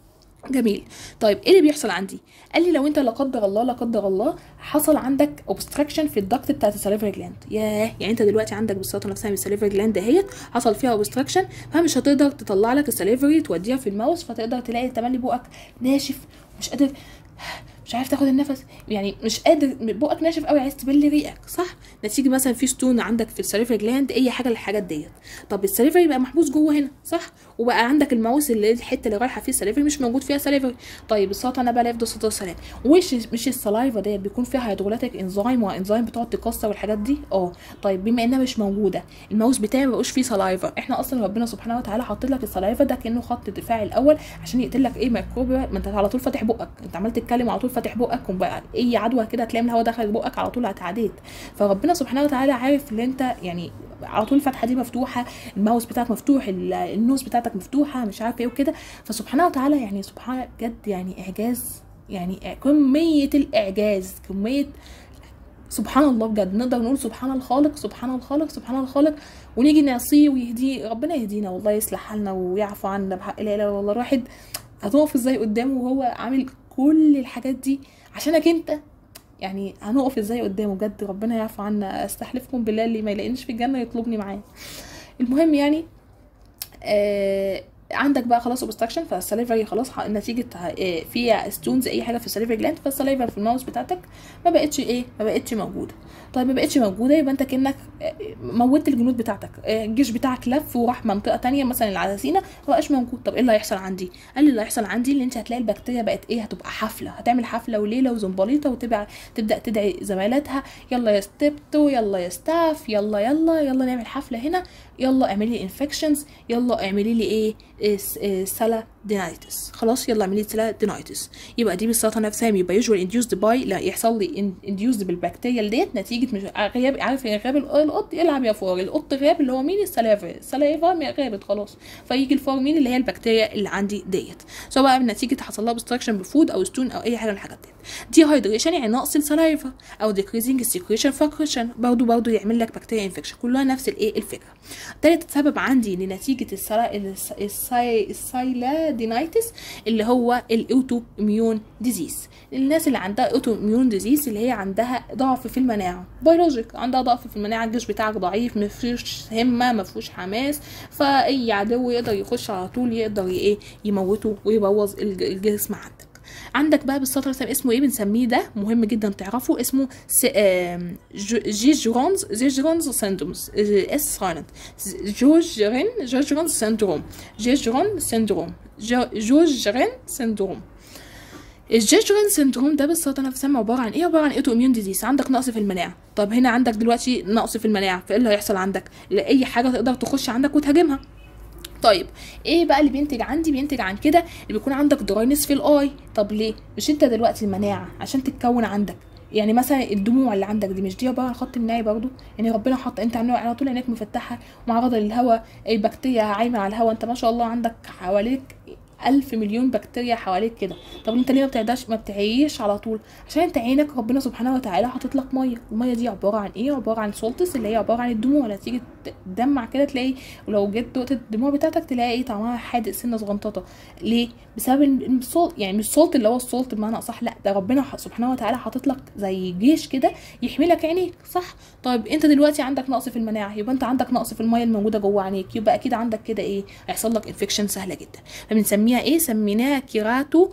جميل طيب ايه اللي بيحصل عندي قال لي لو انت لا قدر الله لا قدر الله حصل عندك اوبستراكشن في الضغط بتاعت السليفري جلاند ياه يعني انت دلوقتي عندك بالسرطان نفسها من السليفري جلاند دهيت حصل فيها اوبستراكشن فمش هتقدر تطلع لك السليفري توديها في الماوس فتقدر تلاقي تملي بقك ناشف مش قادر مش عارف تاخد النفس يعني مش قادر بقك ناشف قوي عايز تبل ريقك صح نتيجه مثلا في ستون عندك في السليفري جلاند اي حاجه للحاجات ديت طب السليفري بقى محبوس جوه هنا صح وبقى عندك الماوس اللي الحته اللي رايحه فيه السليفري مش موجود فيها سليفري طيب السرطان بقى يفضل الصلاه والسلام وش مش السلايفا ديت بيكون فيها هيدرولاتيك انزيم وانزيم بتقعد تكسر والحاجات دي اه طيب بما انها مش موجوده الماوس بتاعي ما بقوش فيه سلايفا احنا اصلا ربنا سبحانه وتعالى حاطط لك السلايفا ده كانه خط الدفاع الاول عشان يقتل لك ايه ميكروب ما انت على طول فاتح بقك انت عمال تتكلم على طول فاتح بقك وبقى اي عدوى كده تلاقي الهواء دخل بقك على طول هتعديت فربنا سبحانه وتعالى عارف ان انت يعني على طول الفتحه دي مفتوحه الماوس بتاعك مفتوح النوز بتاعتك مفتوحه مش عارف ايه وكده فسبحانه وتعالى يعني سبحانه بجد يعني اعجاز يعني كميه الاعجاز كميه سبحان الله بجد نقدر نقول سبحان الخالق سبحان الخالق سبحان الخالق ونيجي نعصيه ويهديه ربنا يهدينا والله يصلح حالنا ويعفو عنا بحق لا اله الا الله الواحد هتقف ازاي قدامه وهو عامل كل الحاجات دي عشانك انت يعني هنقف ازاي قدامه بجد ربنا يعفو عنا استحلفكم بالله اللي ما يلاقينيش في الجنه يطلبني معاه المهم يعني آه عندك بقى خلاص اوبستراكشن فالسليفري خلاص نتيجه آه فيها ستونز اي حاجه في السليفري جلاند فالسليفر في الماوس بتاعتك ما بقتش ايه ما بقتش موجوده طيب ما بقتش موجوده يبقى انت كانك موتت الجنود بتاعتك الجيش بتاعك لف وراح منطقه تانية مثلا العساسينه ما بقاش موجود طب ايه اللي هيحصل عندي قال لي اللي هيحصل عندي اللي انت هتلاقي البكتيريا بقت ايه هتبقى حفله هتعمل حفله وليله وزنبليطه وتبع تبدا تدعي زميلاتها يلا يا ستيبتو يلا يا ستاف يلا يلا يلا نعمل حفله هنا يلا اعملي لي انفكشنز يلا اعملي لي ايه, إيه سلا دينايتس خلاص يلا اعملي سلا دينايتس يبقى دي بالسرطان نفسها يبقى يوجوال انديوسد باي لا يحصل لي انديوسد بالبكتيريا ديت نتيجه مش غياب عارف غياب القط يلعب يا فار القط غاب اللي هو مين السلافا السلافا غابت خلاص فيجي الفار مين اللي هي البكتيريا اللي عندي ديت سواء بقى نتيجه حصل لها اوبستراكشن بفود او ستون او اي حاجه من الحاجات ديت دي هايدريشن يعني نقص السلايفا او ديكريزنج السكريشن فاكريشن برضه برضه يعمل لك بكتيريا انفكشن كلها نفس الايه الفكره تالت سبب عندي لنتيجه السلا الساي السايلادينايتس اللي هو الاوتو اميون ديزيز الناس اللي عندها اوتو اميون ديزيز اللي هي عندها ضعف في المناعه بيولوجيك عندها ضعف في المناعه الجيش بتاعك ضعيف ما فيهوش همه ما فيهوش حماس فاي عدو يقدر يخش على طول يقدر ايه يموته ويبوظ الجسم عندك عندك بقى بالسطر اسمه ايه بنسميه ده مهم جدا تعرفه اسمه جيجرونز جيجرونز سيندرومز اس سايلنت جوجرين جوجرونز سيندروم جيجرون سيندروم جوجرين سيندروم الجيجرين سيندروم ده بالسرطان نفسها عباره عن ايه عباره عن اوتو اميون ديزيز عندك نقص في المناعه طب هنا عندك دلوقتي نقص في المناعه فايه اللي هيحصل عندك لاي حاجه تقدر تخش عندك وتهاجمها طيب ايه بقى اللي بينتج عندي بينتج عن كده اللي بيكون عندك دراينس في الاي طب ليه مش انت دلوقتي المناعه عشان تتكون عندك يعني مثلا الدموع اللي عندك دي مش دي عباره عن خط مناعي برضو يعني ربنا حط انت على طول عينيك مفتحه معرضه للهواء البكتيريا عايمه على الهواء انت ما شاء الله عندك حواليك ألف مليون بكتيريا حواليك كده طب انت ليه ما بتعداش ما بتعيش على طول عشان انت عينك ربنا سبحانه وتعالى حاطط لك ميه الميه دي عباره عن ايه عباره عن سولتس اللي هي عباره عن الدموع لما تيجي تدمع كده تلاقي ولو جيت دقت الدموع بتاعتك تلاقي ايه طعمها حادق سنه صغنططه ليه بسبب الصوت يعني مش الصوت اللي هو الصوت بمعنى اصح لا ده ربنا سبحانه وتعالى حاطط لك زي جيش كده يحمي لك عينيك صح طيب انت دلوقتي عندك نقص في المناعه يبقى انت عندك نقص في الميه الموجوده جوه عينيك يبقى اكيد عندك كده ايه هيحصل لك انفكشن سهله جدا فبنسميها ايه سميناها كيراتو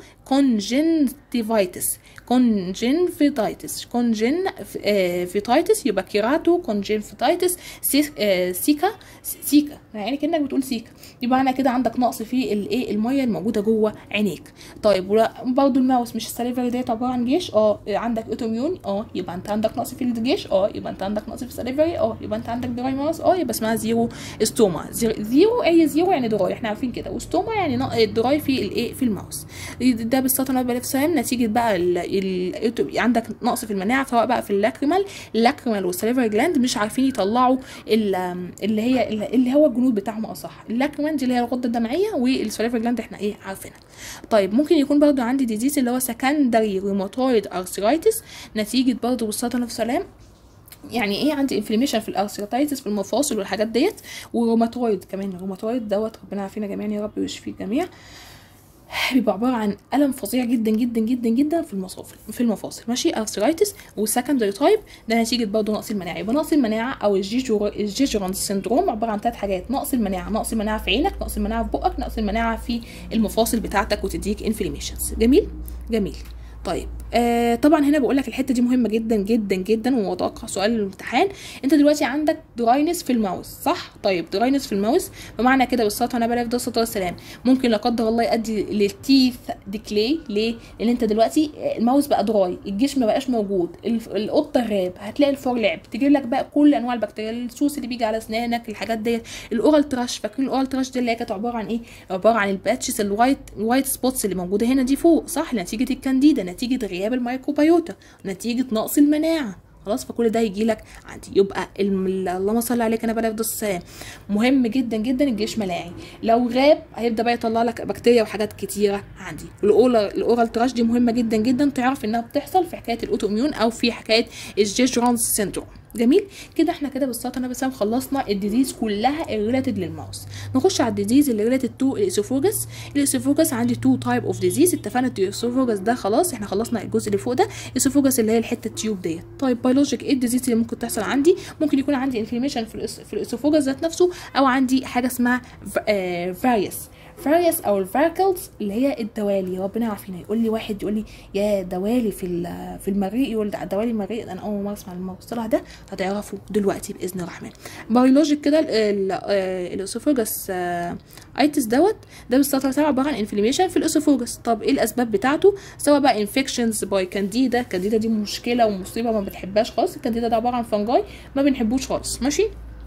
كونجنتيفايتس كونجنفيتايتس كونجن فيتايتس يبقى كيراتو كونجنفيتايتس سيكا سيكا يعني كانك بتقول سيكا يبقى انا كده عندك نقص في الايه الميه الموجوده جوه عينيك طيب برضه الماوس مش السليفري ديت عباره عن جيش اه عندك اوتوميون اه يبقى انت عندك نقص في الجيش اه يبقى انت عندك نقص في السليفري اه يبقى انت عندك دراي ماوس اه يبقى اسمها زيرو ستوما زيرو اي زيرو يعني دراي احنا عارفين كده وستوما يعني دراي في الايه في الماوس ده بالسطر بألف سلام نتيجه بقى ال ال عندك نقص في المناعه سواء بقى في اللاكريمال اللاكريمال والسليفري جلاند مش عارفين يطلعوا اللي هي اللي هو الجنود بتاعهم اصح اللاكريمال دي اللي هي الغده الدمعيه والسليفري جلاند احنا ايه عارفينها طيب ممكن يكون برضو عندي ديزيز اللي هو سكندري روماتويد ارثرايتس نتيجه برضو بالسطر نفس سلام يعني ايه عندي انفلاميشن في الارثرايتس في المفاصل والحاجات ديت وروماتويد كمان الروماتويد دوت ربنا يعافينا جميعا يا رب ويشفي الجميع بيبقى عباره عن الم فظيع جدا جدا جدا جدا في المفاصل في المفاصل ماشي ارثرايتس والسكندري تايب ده نتيجه برضه نقص المناعه يبقى نقص المناعه او الجيجران سيندروم عباره عن ثلاث حاجات نقص المناعه نقص المناعه في عينك نقص المناعه في بقك نقص المناعه في المفاصل بتاعتك وتديك انفلاميشنز جميل جميل طيب آه طبعا هنا بقول لك الحته دي مهمه جدا جدا جدا ومتوقع سؤال الامتحان انت دلوقتي عندك دراينس في الماوس صح طيب دراينس في الماوس بمعنى كده بالصلاه على بالك ده الصلاه والسلام ممكن لا قدر الله يؤدي للتيث ديكلي ليه لان انت دلوقتي الماوس بقى دراي الجيش ما بقاش موجود القطه غاب هتلاقي الفار لعب تجيب لك بقى كل انواع البكتيريا السوس اللي بيجي على اسنانك الحاجات ديت الاورال تراش فاكرين الاورال تراش دي اللي هي كانت عباره عن ايه عباره عن الباتشز الوايت الوايت سبوتس اللي موجوده هنا دي فوق صح نتيجه الكانديدا نتيجه غياب الميكروبيوتا نتيجه نقص المناعه خلاص فكل ده يجي لك عندي يبقى اللهم صل عليك انا بلا السلام مهم جدا جدا الجيش ملاعي لو غاب هيبدا بقى يطلع لك بكتيريا وحاجات كتيره عندي الاورال الاورال تراش دي مهمه جدا جدا تعرف انها بتحصل في حكايه الاوتو اميون او في حكايه الجيجرانز سيندروم جميل كده احنا كده بالصلاه انا بس خلصنا الديزيز كلها الريلاتد للماوس نخش على الديزيز اللي ريلاتد تو الاسوفوجس الاسوفوجس عندي تو تايب اوف ديزيز اتفقنا الاسوفوجس ده خلاص احنا خلصنا الجزء اللي فوق ده الاسوفوجس اللي هي الحته التيوب ديت طيب بيولوجيك ايه الديزيز اللي ممكن تحصل عندي ممكن يكون عندي انفلاميشن في في الاسوفوجس ذات نفسه او عندي حاجه اسمها فاريوس فاريوس او الفاركلز اللي هي الدوالي ربنا يعافينا يقول لي واحد يقول لي يا دوالي في في المريء يقول ده دوالي المريء انا اول مره اسمع المصطلح ده هتعرفوا دلوقتي باذن الرحمن بيولوجيك كده الاسوفوجس ايتس دوت ده بالسطر عباره عن انفلاميشن في الاسوفوجس طب ايه الاسباب بتاعته سواء بقى انفكشنز باي كانديدا كانديدا دي مشكله ومصيبه ما بتحبهاش خالص الكانديدا ده عباره عن فنجاي ما بنحبوش خالص ماشي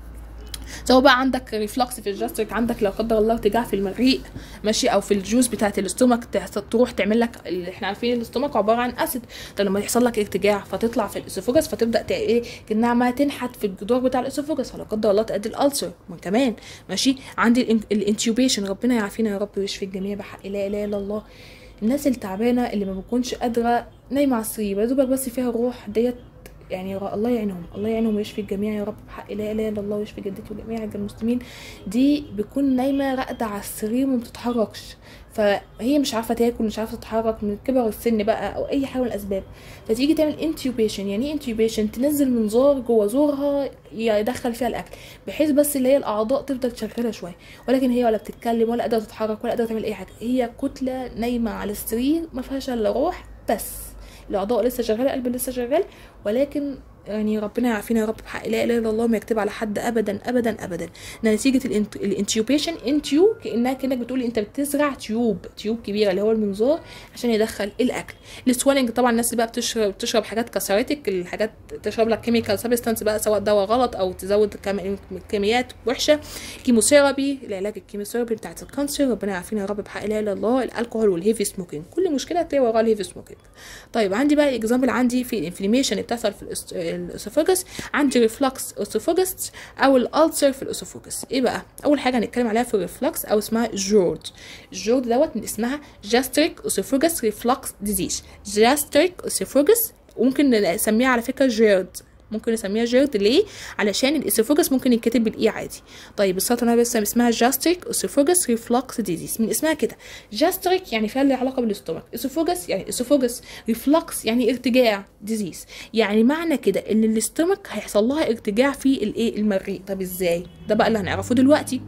سواء بقى عندك ريفلكس في الجاستريك عندك لا قدر الله ارتجاع في المريء ماشي او في الجوز بتاعت الاستومك تروح تعمل لك اللي احنا عارفين الاستومك عباره عن اسيد طب لما يحصل لك ارتجاع فتطلع في الاسوفوجس فتبدا ايه كانها ما تنحت في الجدار بتاع الاسوفوجس فلا قدر الله تؤدي الالسر كمان ماشي عندي الانتيوبيشن ربنا يعافينا يا رب ويشفي الجميع بحق لا اله الا الله الناس التعبانه اللي ما بتكونش قادره نايمه على السرير يا دوبك بس فيها روح ديت يعني الله يعينهم الله يعينهم ويشفي الجميع يا رب بحق لا اله الا الله ويشفي جدتي وجميع المسلمين دي بتكون نايمه راقده على السرير وما بتتحركش فهي مش عارفه تاكل مش عارفه تتحرك من كبر السن بقى او اي حاجه من الاسباب فتيجي تعمل انتيوبيشن يعني ايه انتيوبيشن تنزل منظار جوه زورها يدخل فيها الاكل بحيث بس اللي هي الاعضاء تفضل شغاله شويه ولكن هي ولا بتتكلم ولا قادره تتحرك ولا قادره تعمل اي حاجه هي كتله نايمه على السرير ما فيهاش الا روح بس الاعضاء لسه شغاله القلب لسه شغال ولكن يعني ربنا يعافينا يا رب بحق لا اله الا الله ما يكتب على حد ابدا ابدا ابدا نتيجه الانتيوبيشن انتيو كانها كانك بتقولي انت بتزرع تيوب تيوب كبيره اللي هو المنظار عشان يدخل الاكل السوالنج طبعا الناس بقى بتشرب بتشرب حاجات كاساريتك الحاجات تشرب لك كيميكال سبستانس بقى سواء دواء غلط او تزود كميات وحشه كيموثيرابي العلاج الكيموثيرابي بتاعت الكانسر ربنا يعافينا يا رب بحق لا اله الا الله الكحول والهيفي سموكينج كل مشكله تلاقي وراها الهيفي سموكينج طيب عندي بقى اكزامبل عندي في الانفلاميشن اللي بتحصل في الاسوفاجس عندي ريفلكس اسوفاجس او الالسر في الاسوفاجس ايه بقى اول حاجه هنتكلم عليها في الريفلكس او اسمها جورد الجورد دوت من اسمها جاستريك اسوفاجس ريفلكس ديزيز جاستريك اسوفاجس وممكن نسميها على فكره جيرد ممكن نسميها جيرد ليه علشان الاسوفاجس ممكن يتكتب بالاي عادي طيب السرطان بس اسمها جاستريك اسوفاجس ريفلكس ديزيز من اسمها كده جاستريك يعني فيها علاقه بالاستومك اسوفاجس يعني اسوفاجس ريفلكس يعني ارتجاع ديزيز يعني معنى كده ان الاستومك هيحصل لها ارتجاع في الايه المريء طب ازاي ده بقى اللي هنعرفه دلوقتي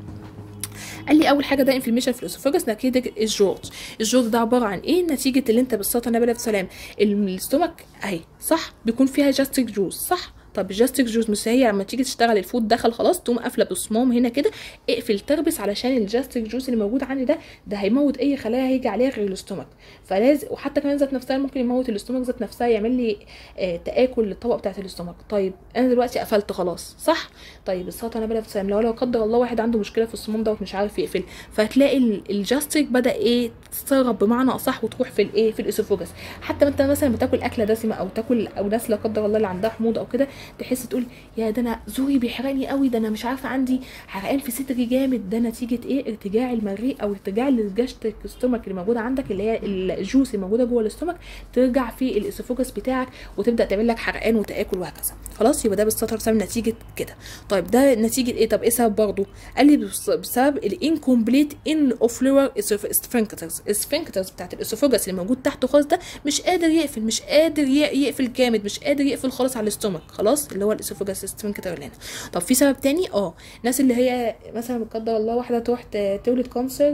قال لي اول حاجه ده انفلاميشن في الاسوفاجس نتيجه الجورج الجورج ده عباره عن ايه نتيجه اللي انت بالسلطه النبي سلام الاستومك اهي صح بيكون فيها جاستريك جوز صح طب الجاستريك جوز مش هي لما تيجي تشتغل الفود دخل خلاص تقوم قافله بصمام هنا كده اقفل تربس علشان الجاستريك جوز اللي موجود عندي ده ده هيموت اي خلايا هيجي عليها غير الاستومك فلازم وحتى كمان ذات نفسها ممكن يموت الاستومك ذات نفسها يعمل لي آه تاكل للطبق بتاعت الاستومك طيب انا دلوقتي قفلت خلاص صح طيب السلطه النبي سلام لو لو قدر الله واحد عنده مشكله في الصمام دوت مش عارف يقفل فهتلاقي الجاستريك بدا ايه تتسرب بمعنى اصح وتروح في الايه في الاسوفوجس حتى انت مثلا بتاكل اكله دسمه او تاكل او ناس لا قدر الله اللي عندها حموضه او كده تحس تقول يا ده انا زوري بيحرقني قوي ده انا مش عارفه عندي حرقان في صدري جامد ده نتيجه ايه ارتجاع المريء او ارتجاع الجاستريك ستومك اللي موجوده عندك اللي هي الجوس اللي موجوده جوه الاستومك ترجع في الاسوفوجس بتاعك وتبدا تعمل لك حرقان وتاكل وهكذا خلاص يبقى ده بالسطر بسبب نتيجه كده طيب ده نتيجه ايه طب ايه سبب برضه قال لي بسبب الانكمبليت ان اوفلور سفنكترز السفنكترز بتاعت الاسوفوجس اللي موجود تحته خالص ده مش قادر يقفل مش قادر يقفل جامد مش قادر يقفل خالص على الاستومك خلاص اللي هو الاسوفوجس سفنكتر اللي هنا طب في سبب تاني اه الناس اللي هي مثلا لا قدر الله واحده تروح تولد كانسر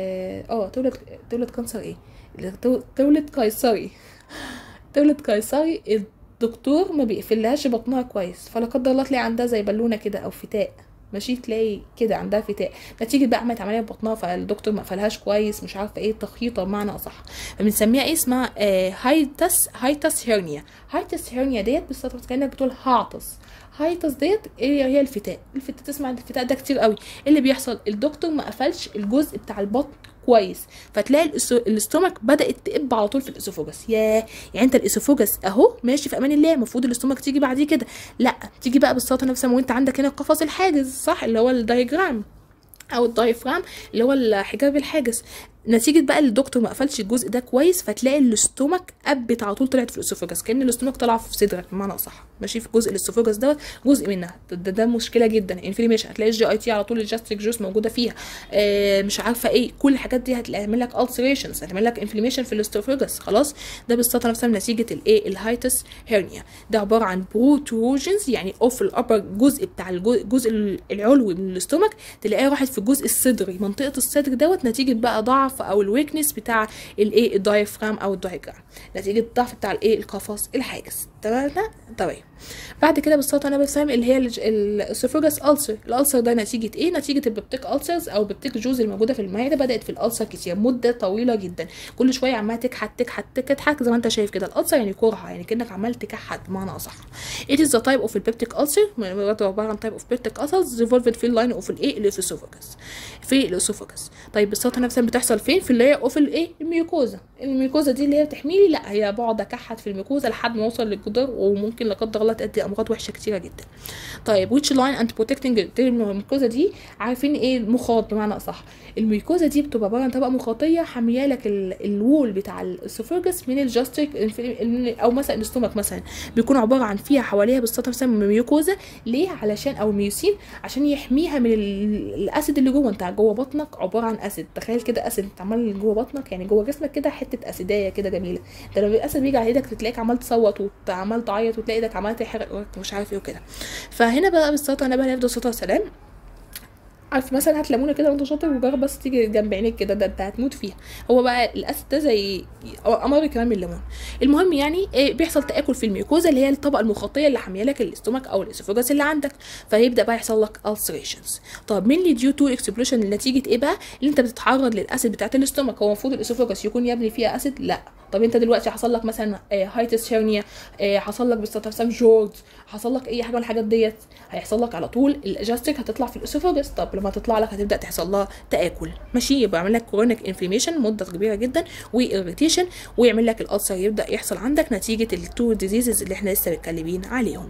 اه تولد تولد كانسر ايه تولد قيصري تولد قيصري الدكتور ما بيقفلهاش بطنها كويس فلا قدر الله تلاقي عندها زي بالونه كده او فتاء ماشي تلاقي كده عندها فتاء نتيجه بقى عملت عمليه بطنها فالدكتور ما قفلهاش كويس مش عارفه ايه تخيطه بمعنى اصح فبنسميها ايه اسمها آه هايتس هايتس هيرنيا هايتس هيرنيا ديت بالظبط كانك بتقول هاعطس هايتس ديت ايه هي الفتاء الفتاء تسمع الفتاء ده كتير قوي اللي بيحصل الدكتور ما قفلش الجزء بتاع البطن كويس فتلاقي الاستومك بدات تقب على طول في الاسوفوجس يا يعني انت الاسوفوجس اهو ماشي في امان الله المفروض الاستومك تيجي بعديه كده لا تيجي بقى بالسلطه نفسها وانت عندك هنا القفص الحاجز صح اللي هو الدايجرام او الدايفرام اللي هو الحجاب الحاجز نتيجة بقى الدكتور ما قفلش الجزء ده كويس فتلاقي الاستومك قبت على طول طلعت في الاسوفاجس كان الاستومك طالعه في صدرك بمعنى اصح ماشي في جزء الاسوفاجس دوت جزء منها ده, ده مشكله جدا انفليميشن هتلاقي الجي اي تي على طول الجاستريك جوس موجوده فيها آه مش عارفه ايه كل الحاجات دي هتعمل لك السريشنز هتعمل لك انفليميشن في الاسوفاجس خلاص ده بالسطر نفسها نتيجه الايه الهايتس هيرنيا ده عباره عن بروتروجنز يعني اوف الابر جزء بتاع الجزء العلوي من الاستومك تلاقيه راحت في الجزء الصدري منطقه الصدر دوت نتيجه بقى ضعف او الويكنس بتاع الايه الدايفرام او الدايجرام نتيجه الضعف بتاع الايه القفص الحاجز تمام تمام بعد كده بالصوت انا بفهم اللي هي الاسوفوجاس ألسر الألسر ده نتيجة ايه نتيجة البيبتيك ألسرز او بيبتيك جوز الموجودة في المعدة بدأت في الألسر كتير مدة طويلة جدا كل شوية عمالة تكحت تكحت تكحت زي ما انت شايف كده الألسر يعني كرهة يعني كأنك عمال تكحت بمعنى أصح it is the type of البيبتيك ألسر عبارة عن type of peptic ulcers developed في اللاين اوف الايه الاسوفوجاس في الاسوفوجاس طيب بالصوت نفسها بتحصل فين في اللي هي اوف الايه الميوكوزا الميوكوزا دي اللي هي بتحميلي لا هي بقعد اكحت في الميوكوزا لحد ما اوصل للجدار وممكن لا قدر الله تؤدي امراض وحشه كتيره جدا طيب which line and protecting الميوكوزا دي عارفين ايه المخاط بمعنى اصح الميوكوزا دي بتبقى عباره عن طبقه مخاطيه حاميه لك الوول بتاع الاسوفاجس من الجاستريك او مثلا الاستومك مثلا بيكون عباره عن فيها حواليها بالسطح مثلا ميوكوزا ليه علشان او ميوسين عشان يحميها من الاسيد اللي جوه انت جوه بطنك عباره عن اسيد تخيل كده اسيد انت عمال جوه بطنك يعني جوه جسمك كده حته اسيديه كده جميله ده لما الاسيد بيجي على ايدك تلاقيك عمال تصوت وعمال تعيط وتلاقي ايدك عماله تحرق ومش عارف ايه وكده فهنا بقى بالسطر انا بقى هنفضل سطر سلام عارف مثلا هات ليمونه كده وانت شاطر وجرب بس تيجي جنب عينيك كده ده انت هتموت فيها هو بقى الاسيد ده زي امر كمان من الليمون المهم يعني إيه بيحصل تاكل في الميوكوزا اللي هي الطبقه المخاطيه اللي حاميه لك الاستومك او الاسوفاجس اللي عندك فيبدا بقى يحصل لك ulcerations طب مين اللي ديو تو اكسبلوشن نتيجه ايه بقى اللي انت بتتعرض للاسيد بتاعت الاستومك هو المفروض الاسوفاجس يكون يبني فيها اسيد لا طب انت دلوقتي حصل لك مثلا هايتس هيرنيا حصل لك بالستافسام جورج حصل لك اي حاجه من الحاجات ديت هيحصل لك على طول الاجاستيك هتطلع في الاسوفاجس طب لما تطلع لك هتبدا تحصل لها تاكل ماشي يبقى يعمل لك كرونيك انفلاميشن مده كبيره جدا واريتيشن ويعمل لك الالسر يبدا يحصل عندك نتيجه التو ديزيزز اللي احنا لسه متكلمين عليهم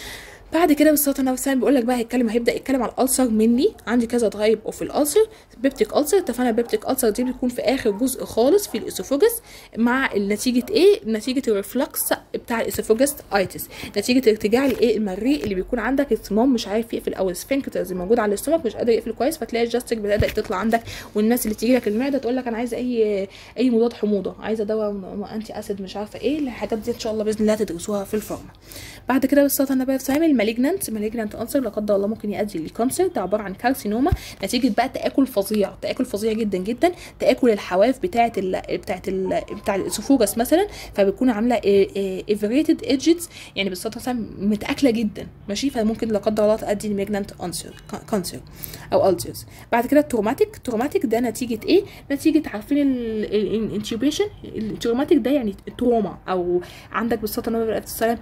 بعد كده بالسرطان النفسي بيقول لك بقى هيتكلم هيبدا يتكلم على الالسر مني عندي كذا تايب اوف الالسر بيبتيك السر اتفقنا بيبتيك السر دي بتكون في اخر جزء خالص في الاسوفوجس مع نتيجه ايه نتيجه الريفلكس بتاع الاسوفوجس ايتس نتيجه ارتجاع الايه المريء اللي بيكون عندك الصمام مش عارف يقفل او السفنكترز الموجود على الاستومك مش قادر يقفل كويس فتلاقي الجاستيك بدات تطلع عندك والناس اللي تيجي لك المعده تقول لك انا عايزه اي اي مضاد حموضه عايزه دواء انتي اسيد مش عارفه ايه الحاجات دي ان شاء الله باذن الله تدرسوها في الفارما بعد كده بالسرطان النبات المالجنانت مالجنانت انسر لا قدر الله ممكن يؤدي للكانسر ده عباره عن كارسينوما نتيجه بقى تاكل فظيع تاكل فظيع جدا جدا تاكل الحواف بتاعه ال بتاعه ال بتاع الاسوفوجس مثلا فبتكون عامله ايفريتد ايدجز يعني بالسرطان متاكله جدا ماشي فممكن لا قدر الله تؤدي لمالجنانت انسر كانسر او الزرز بعد كده التروماتيك التروماتيك ده نتيجه ايه نتيجه عارفين الانتيوبيشن التروماتيك ده يعني تروما او عندك بالسرطان النبي عليه السلام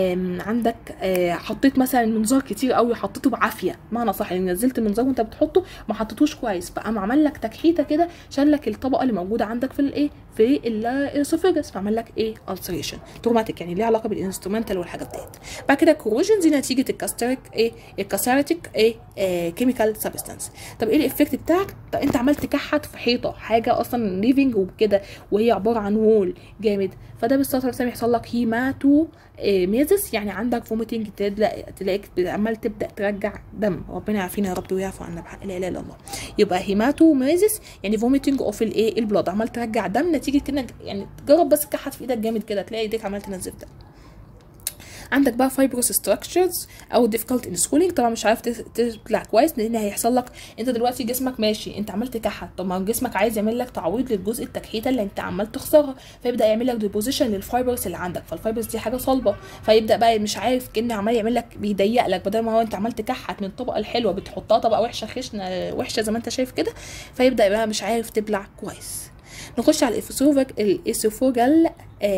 عندك آه حطيت مثلا منظار كتير قوي حطيته بعافيه معنى صح يعني نزلت المنظار وانت بتحطه ما حطيتوش كويس فقام عمل لك تكحيته كده شال لك الطبقه اللي موجوده عندك في الايه في الاسوفاجس فعمل لك ايه السريشن تروماتيك يعني ليها علاقه بالانسترومنتال والحاجات ديت بعد كده كوروجن دي نتيجه الكاستريك ايه الكاساريتيك ايه, إيه كيميكال سبستانس طب ايه الايفكت بتاعك طب انت عملت كحت في حيطه حاجه اصلا ليفنج وكده وهي عباره عن وول جامد فده بالسطر يحصل لك هيماتو ميزس يعني عندك فوميتنج تلاقيك عمال تبدا ترجع دم ربنا يعافينا يا رب ويعفو عنا بحق لا اله الا الله يبقى هيماتو ميزس يعني فوميتنج اوف الايه البلاد عمال ترجع دم نتيجه انك يعني جرب بس كحت في ايدك جامد كده تلاقي ايديك عمال تنزل دم عندك بقى فايبروس ستراكشرز او ديفيكولت ان سكولينج طبعا مش عارف تطلع كويس لان هيحصل لك انت دلوقتي جسمك ماشي انت عملت كحت طب ما جسمك عايز يعمل لك تعويض للجزء التكحيته اللي انت عمال تخسرها فيبدا يعمل لك ديبوزيشن للفايبرز اللي عندك فالفايبرز دي حاجه صلبه فيبدا بقى مش عارف كان عمال يعمل لك بيضيق لك بدل ما هو انت عمال تكحت من الطبقه الحلوه بتحطها طبقه وحشه خشنه وحشه زي ما انت شايف كده فيبدا بقى مش عارف تبلع كويس نخش على الاسوفوجال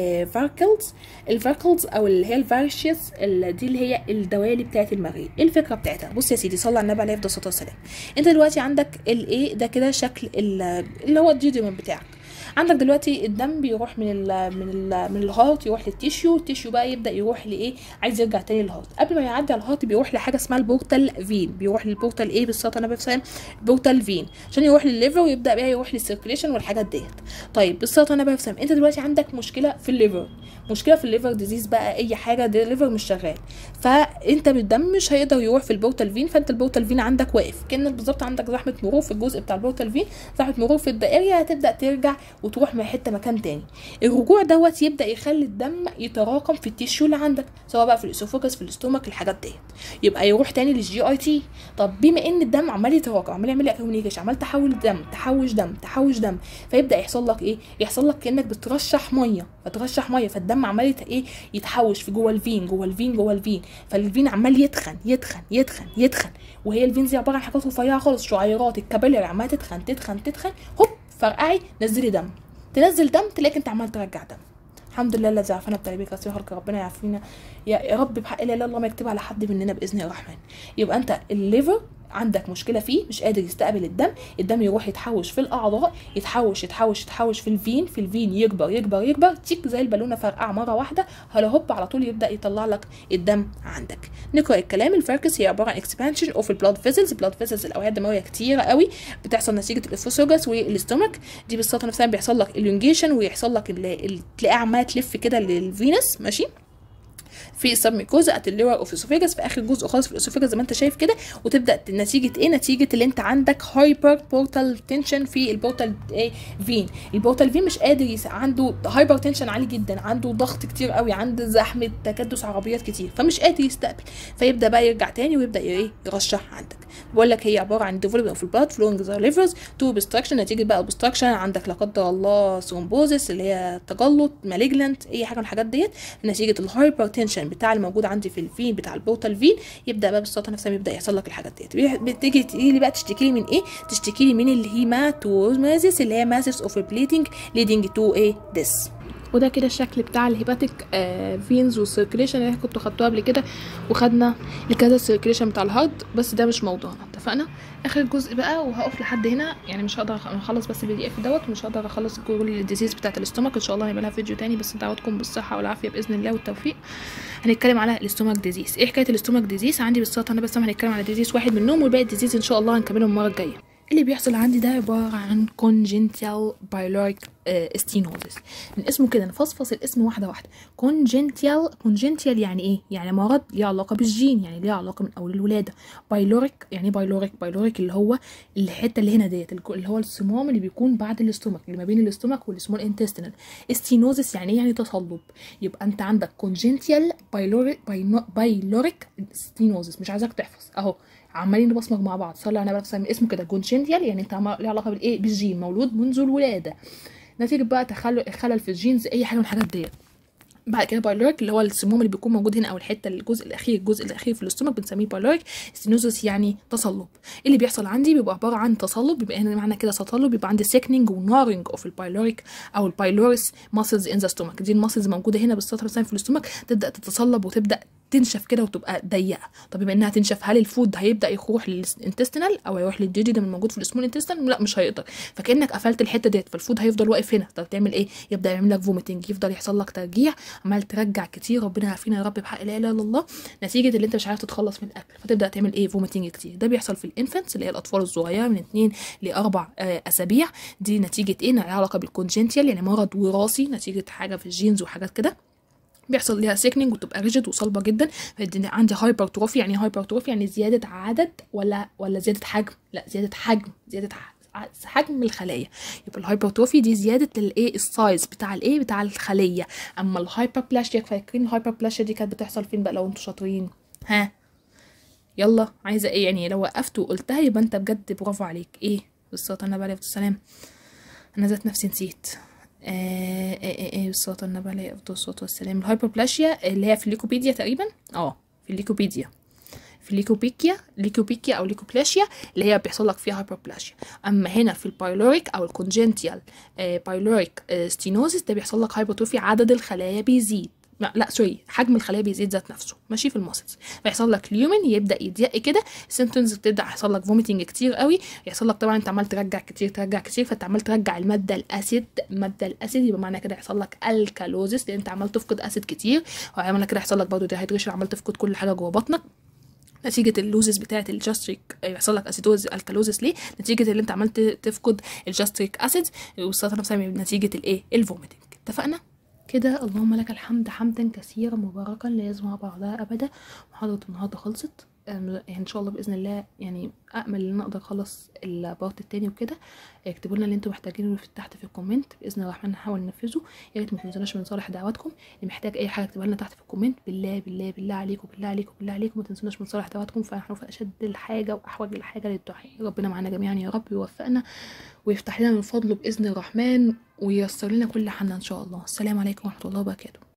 فاركلز الفاركلز او اللي هي الفارشيس دي اللي هي الدوالي بتاعه المريء ايه الفكره بتاعتها بص يا سيدي صلى على النبي عليه الصلاه والسلام انت دلوقتي عندك الايه ده كده شكل اللي هو الديودرم بتاعك عندك دلوقتي الدم بيروح من ال من ال من الهارت يروح للتيشيو التيشيو بقى يبدا يروح لايه عايز يرجع تاني للهارت قبل ما يعدي على الهارت بيروح لحاجه اسمها البورتال فين بيروح للبورتال ايه بالظبط انا بفهم بورتال فين عشان يروح للليفر ويبدا بقى يروح للسيركيليشن والحاجات ديت طيب بالظبط انا بفهم انت دلوقتي عندك مشكله في الليفر مشكله في الليفر ديزيز بقى اي حاجه ده الليفر مش شغال فانت بالدم مش هيقدر يروح في البورتال فين فانت البورتال فين عندك واقف كانك بالظبط عندك زحمه مرور في الجزء بتاع البورتال فين زحمه مرور في الدائريه هتبدا ترجع وتروح من حته مكان تاني الرجوع دوت يبدا يخلي الدم يتراكم في التيشو اللي عندك سواء بقى في الاسوفاجس في الاستومك الحاجات ديت يبقى يروح تاني للجي اي تي طب بما ان الدم عمال يتراكم عمال يعمل لك كوميونيكيشن عمال تحول دم تحوش دم تحوش دم فيبدا يحصل لك ايه يحصل لك كانك بترشح ميه فترشح ميه فالدم عمال ايه يتحوش في جوه الفين جوه الفين جوه الفين فالفين عمال يتخن يتخن يتخن يتخن وهي الفين دي عباره عن حاجات رفيعه خالص شعيرات الكابيلاري عماله تتخن تتخن تتخن هوب فرقعي نزلي دم تنزل دم تلاقيك انت عمال ترجع دم الحمد لله الذي عافانا بتعبيك يا خلق ربنا يعافينا يا رب بحق لا اله الا الله ما يكتب على حد مننا باذن الرحمن يبقى انت الليفر عندك مشكله فيه مش قادر يستقبل الدم الدم يروح يتحوش في الاعضاء يتحوش يتحوش يتحوش في الفين في الفين يكبر يكبر يكبر تيك زي البالونه فرقعه مره واحده هلا هوب على طول يبدا يطلع لك الدم عندك نقرا الكلام الفركس هي عباره عن اكسبانشن اوف البلاد فيزلز البلاد فيزلز الاوعيه الدمويه كتيره قوي بتحصل نتيجه الاسوفاجس والاستومك دي بالصوت نفسها بيحصل لك اليونجيشن ويحصل لك تلاقيها عماله تلف كده للفينس ماشي في السبميكوزا ات اللور اوف اسوفيجاس في اخر جزء خالص في الاسوفيجاس زي ما انت شايف كده وتبدا نتيجه ايه نتيجه اللي انت عندك هايبر بورتال تنشن في البورتال ايه فين البورتال فين مش قادر يس... عنده هايبر تنشن عالي جدا عنده ضغط كتير قوي عنده زحمه تكدس عربيات كتير فمش قادر يستقبل فيبدا بقى يرجع تاني ويبدا ايه يرشح عندك بقول لك هي عباره عن ديفلوبمنت اوف البلاد فلوينج ذا ليفرز تو اوبستراكشن نتيجه بقى اوبستراكشن عندك لا قدر الله ثرومبوزس اللي هي تجلط مالجنانت اي حاجه من الحاجات ديت نتيجه الهايبر تنشن بتاع الموجود عندي في الفين بتاع البورتال فين يبدا بقى بالسلطه نفسها يبدا يحصل لك الحاجات ديت بتيجي تيجي لي بقى تشتكي لي من ايه تشتكي لي من الهيماتومازيس اللي هي ماسس اوف بليدنج ليدنج تو ايه ديس وده كده الشكل بتاع الهيباتيك آه فينز والسيركيليشن اللي احنا كنتوا خدتوها قبل كده وخدنا لكذا السيركيليشن بتاع الهارت بس ده مش موضوعنا اتفقنا اخر جزء بقى وهقف لحد هنا يعني مش هقدر اخلص بس البي دي اف دوت ومش هقدر اخلص كل الديزيز بتاعت الاستومك ان شاء الله هيبقى لها فيديو تاني بس دعواتكم بالصحه والعافيه باذن الله والتوفيق هنتكلم على الاستومك ديزيز ايه حكايه الاستومك ديزيز عندي بالظبط انا بس هنتكلم على ديزيز واحد منهم والباقي الديزيز ان شاء الله هنكملهم المره الجايه اللي بيحصل عندي ده عبارة عن congenital pyloric stenosis من اسمه كده نفصفص الاسم واحدة واحدة congenital congenital يعني ايه؟ يعني مرض ليه علاقة بالجين يعني ليه علاقة من أول الولادة pyloric يعني ايه pyloric؟ pyloric اللي هو الحتة اللي هنا ديت اللي هو الصمام اللي بيكون بعد الاستومك اللي ما بين الاستومك والسمول intestinal stenosis يعني ايه؟ يعني تصلب يبقى انت عندك congenital pyloric pyloric stenosis مش عايزاك تحفظ اهو عمالين نبصمج مع بعض صلي على النبي من اسمه كده كونجنتيال يعني انت ليه علاقه بالايه بالجين مولود منذ الولاده نتيجه بقى تخلل خلل في الجينز اي حاجه من الحاجات ديت بعد كده بايلوريك اللي هو السموم اللي بيكون موجود هنا او الحته الجزء الاخير الجزء الاخير في الاستومك بنسميه بايلوريك ستينوزس يعني تصلب اللي بيحصل عندي بيبقى عباره عن تصلب بيبقى هنا معنى كده تصلب بيبقى عندي سيكنينج ونارنج اوف البايلوريك او البايلوريس ماسلز ان ذا ستومك دي الماسلز موجوده هنا بالسطر مثلا في الاستومك تبدا تتصلب وتبدا تنشف كده وتبقى ضيقه طب بما انها تنشف هل الفود هيبدا يروح للانتستينال او هيروح للديجيدم الموجود في السمول انتستين لا مش هيقدر فكانك قفلت الحته ديت فالفود هيفضل واقف هنا طب تعمل ايه يبدا يعمل لك فوميتنج يفضل يحصل لك ترجيع عمال ترجع كتير ربنا يعافينا يا رب بحق لا اله الا الله نتيجه اللي انت مش عارف تتخلص من الاكل فتبدا تعمل ايه فوميتنج كتير ده بيحصل في الانفنتس اللي هي الاطفال الصغيره من 2 لاربع آه اسابيع دي نتيجه ايه لها علاقه بالكونجنتيال يعني مرض وراثي نتيجه حاجه في الجينز وحاجات كده بيحصل ليها سيكنينج وتبقى ريجيد وصلبه جدا عندي هايبرتروفي يعني هايبرتروفي يعني زياده عدد ولا ولا زياده حجم لا زياده حجم زياده حجم الخلايا يبقى الهايبرتروفي دي زياده الايه السايز بتاع الايه بتاع الخليه اما الهايبربلاشيا فاكرين الهايبربلاشيا دي كانت بتحصل فين بقى لو انتوا شاطرين ها يلا عايزه ايه يعني لو وقفت وقلتها يبقى انت بجد برافو عليك ايه بالصلاه على النبي عليه السلام انا ذات نفسي نسيت آه آه آه بالصلاة على النبي عليه أفضل الصلاة والسلام الهايبربلاشيا اللي هي في الليكوبيديا تقريبا اه في الليكوبيديا في الليكوبيكيا ليكوبيكيا او ليكوبلاشيا اللي هي بيحصل لك فيها هايبربلاشيا اما هنا في البايلوريك او الكونجنتيال بايلوريك ستينوزيس ده بيحصل لك هايبرتروفي عدد الخلايا بيزيد لا, لا سوري حجم الخلايا بيزيد ذات نفسه ماشي في الماسلز فيحصل لك ليومن يبدا يضيق كده سيمتومز بتبدا يحصل لك فوميتنج كتير قوي يحصل لك طبعا انت عمال ترجع كتير ترجع كتير فانت عمال ترجع الماده الاسيد الماده الاسيد يبقى معنى كده يحصل لك الكالوزيس لان انت عمال تفقد اسيد كتير وعمال كده يحصل لك برضه ديهايدريشن عمال تفقد كل حاجه جوه بطنك نتيجة اللوزز بتاعة الجاستريك يحصل لك اسيدوز الكالوزيس ليه؟ نتيجة اللي انت عمال تفقد الجاستريك اسيد والسرطان نفسها نتيجة الايه؟ الفوميتنج اتفقنا؟ كده اللهم لك الحمد حمدا كثيرا مباركا لا يزمع بعدها ابدا محاضرة النهارده خلصت يعني ان شاء الله باذن الله يعني امل ان اقدر اخلص البارت التاني وكده اكتبوا لنا اللي انتم محتاجينه في تحت في الكومنت باذن الله الرحمن نحاول ننفذه يا ريت ما تنسوناش من صالح دعواتكم اللي محتاج اي حاجه اكتبها لنا تحت في الكومنت بالله بالله بالله عليكم بالله عليكم بالله عليكم ما تنسوناش من صالح دعواتكم فنحن في اشد الحاجه واحوج الحاجه للدعاء ربنا معانا جميعا يا رب يوفقنا ويفتح لنا من فضله باذن الرحمن وييسر لنا كل حالنا ان شاء الله السلام عليكم ورحمه الله وبركاته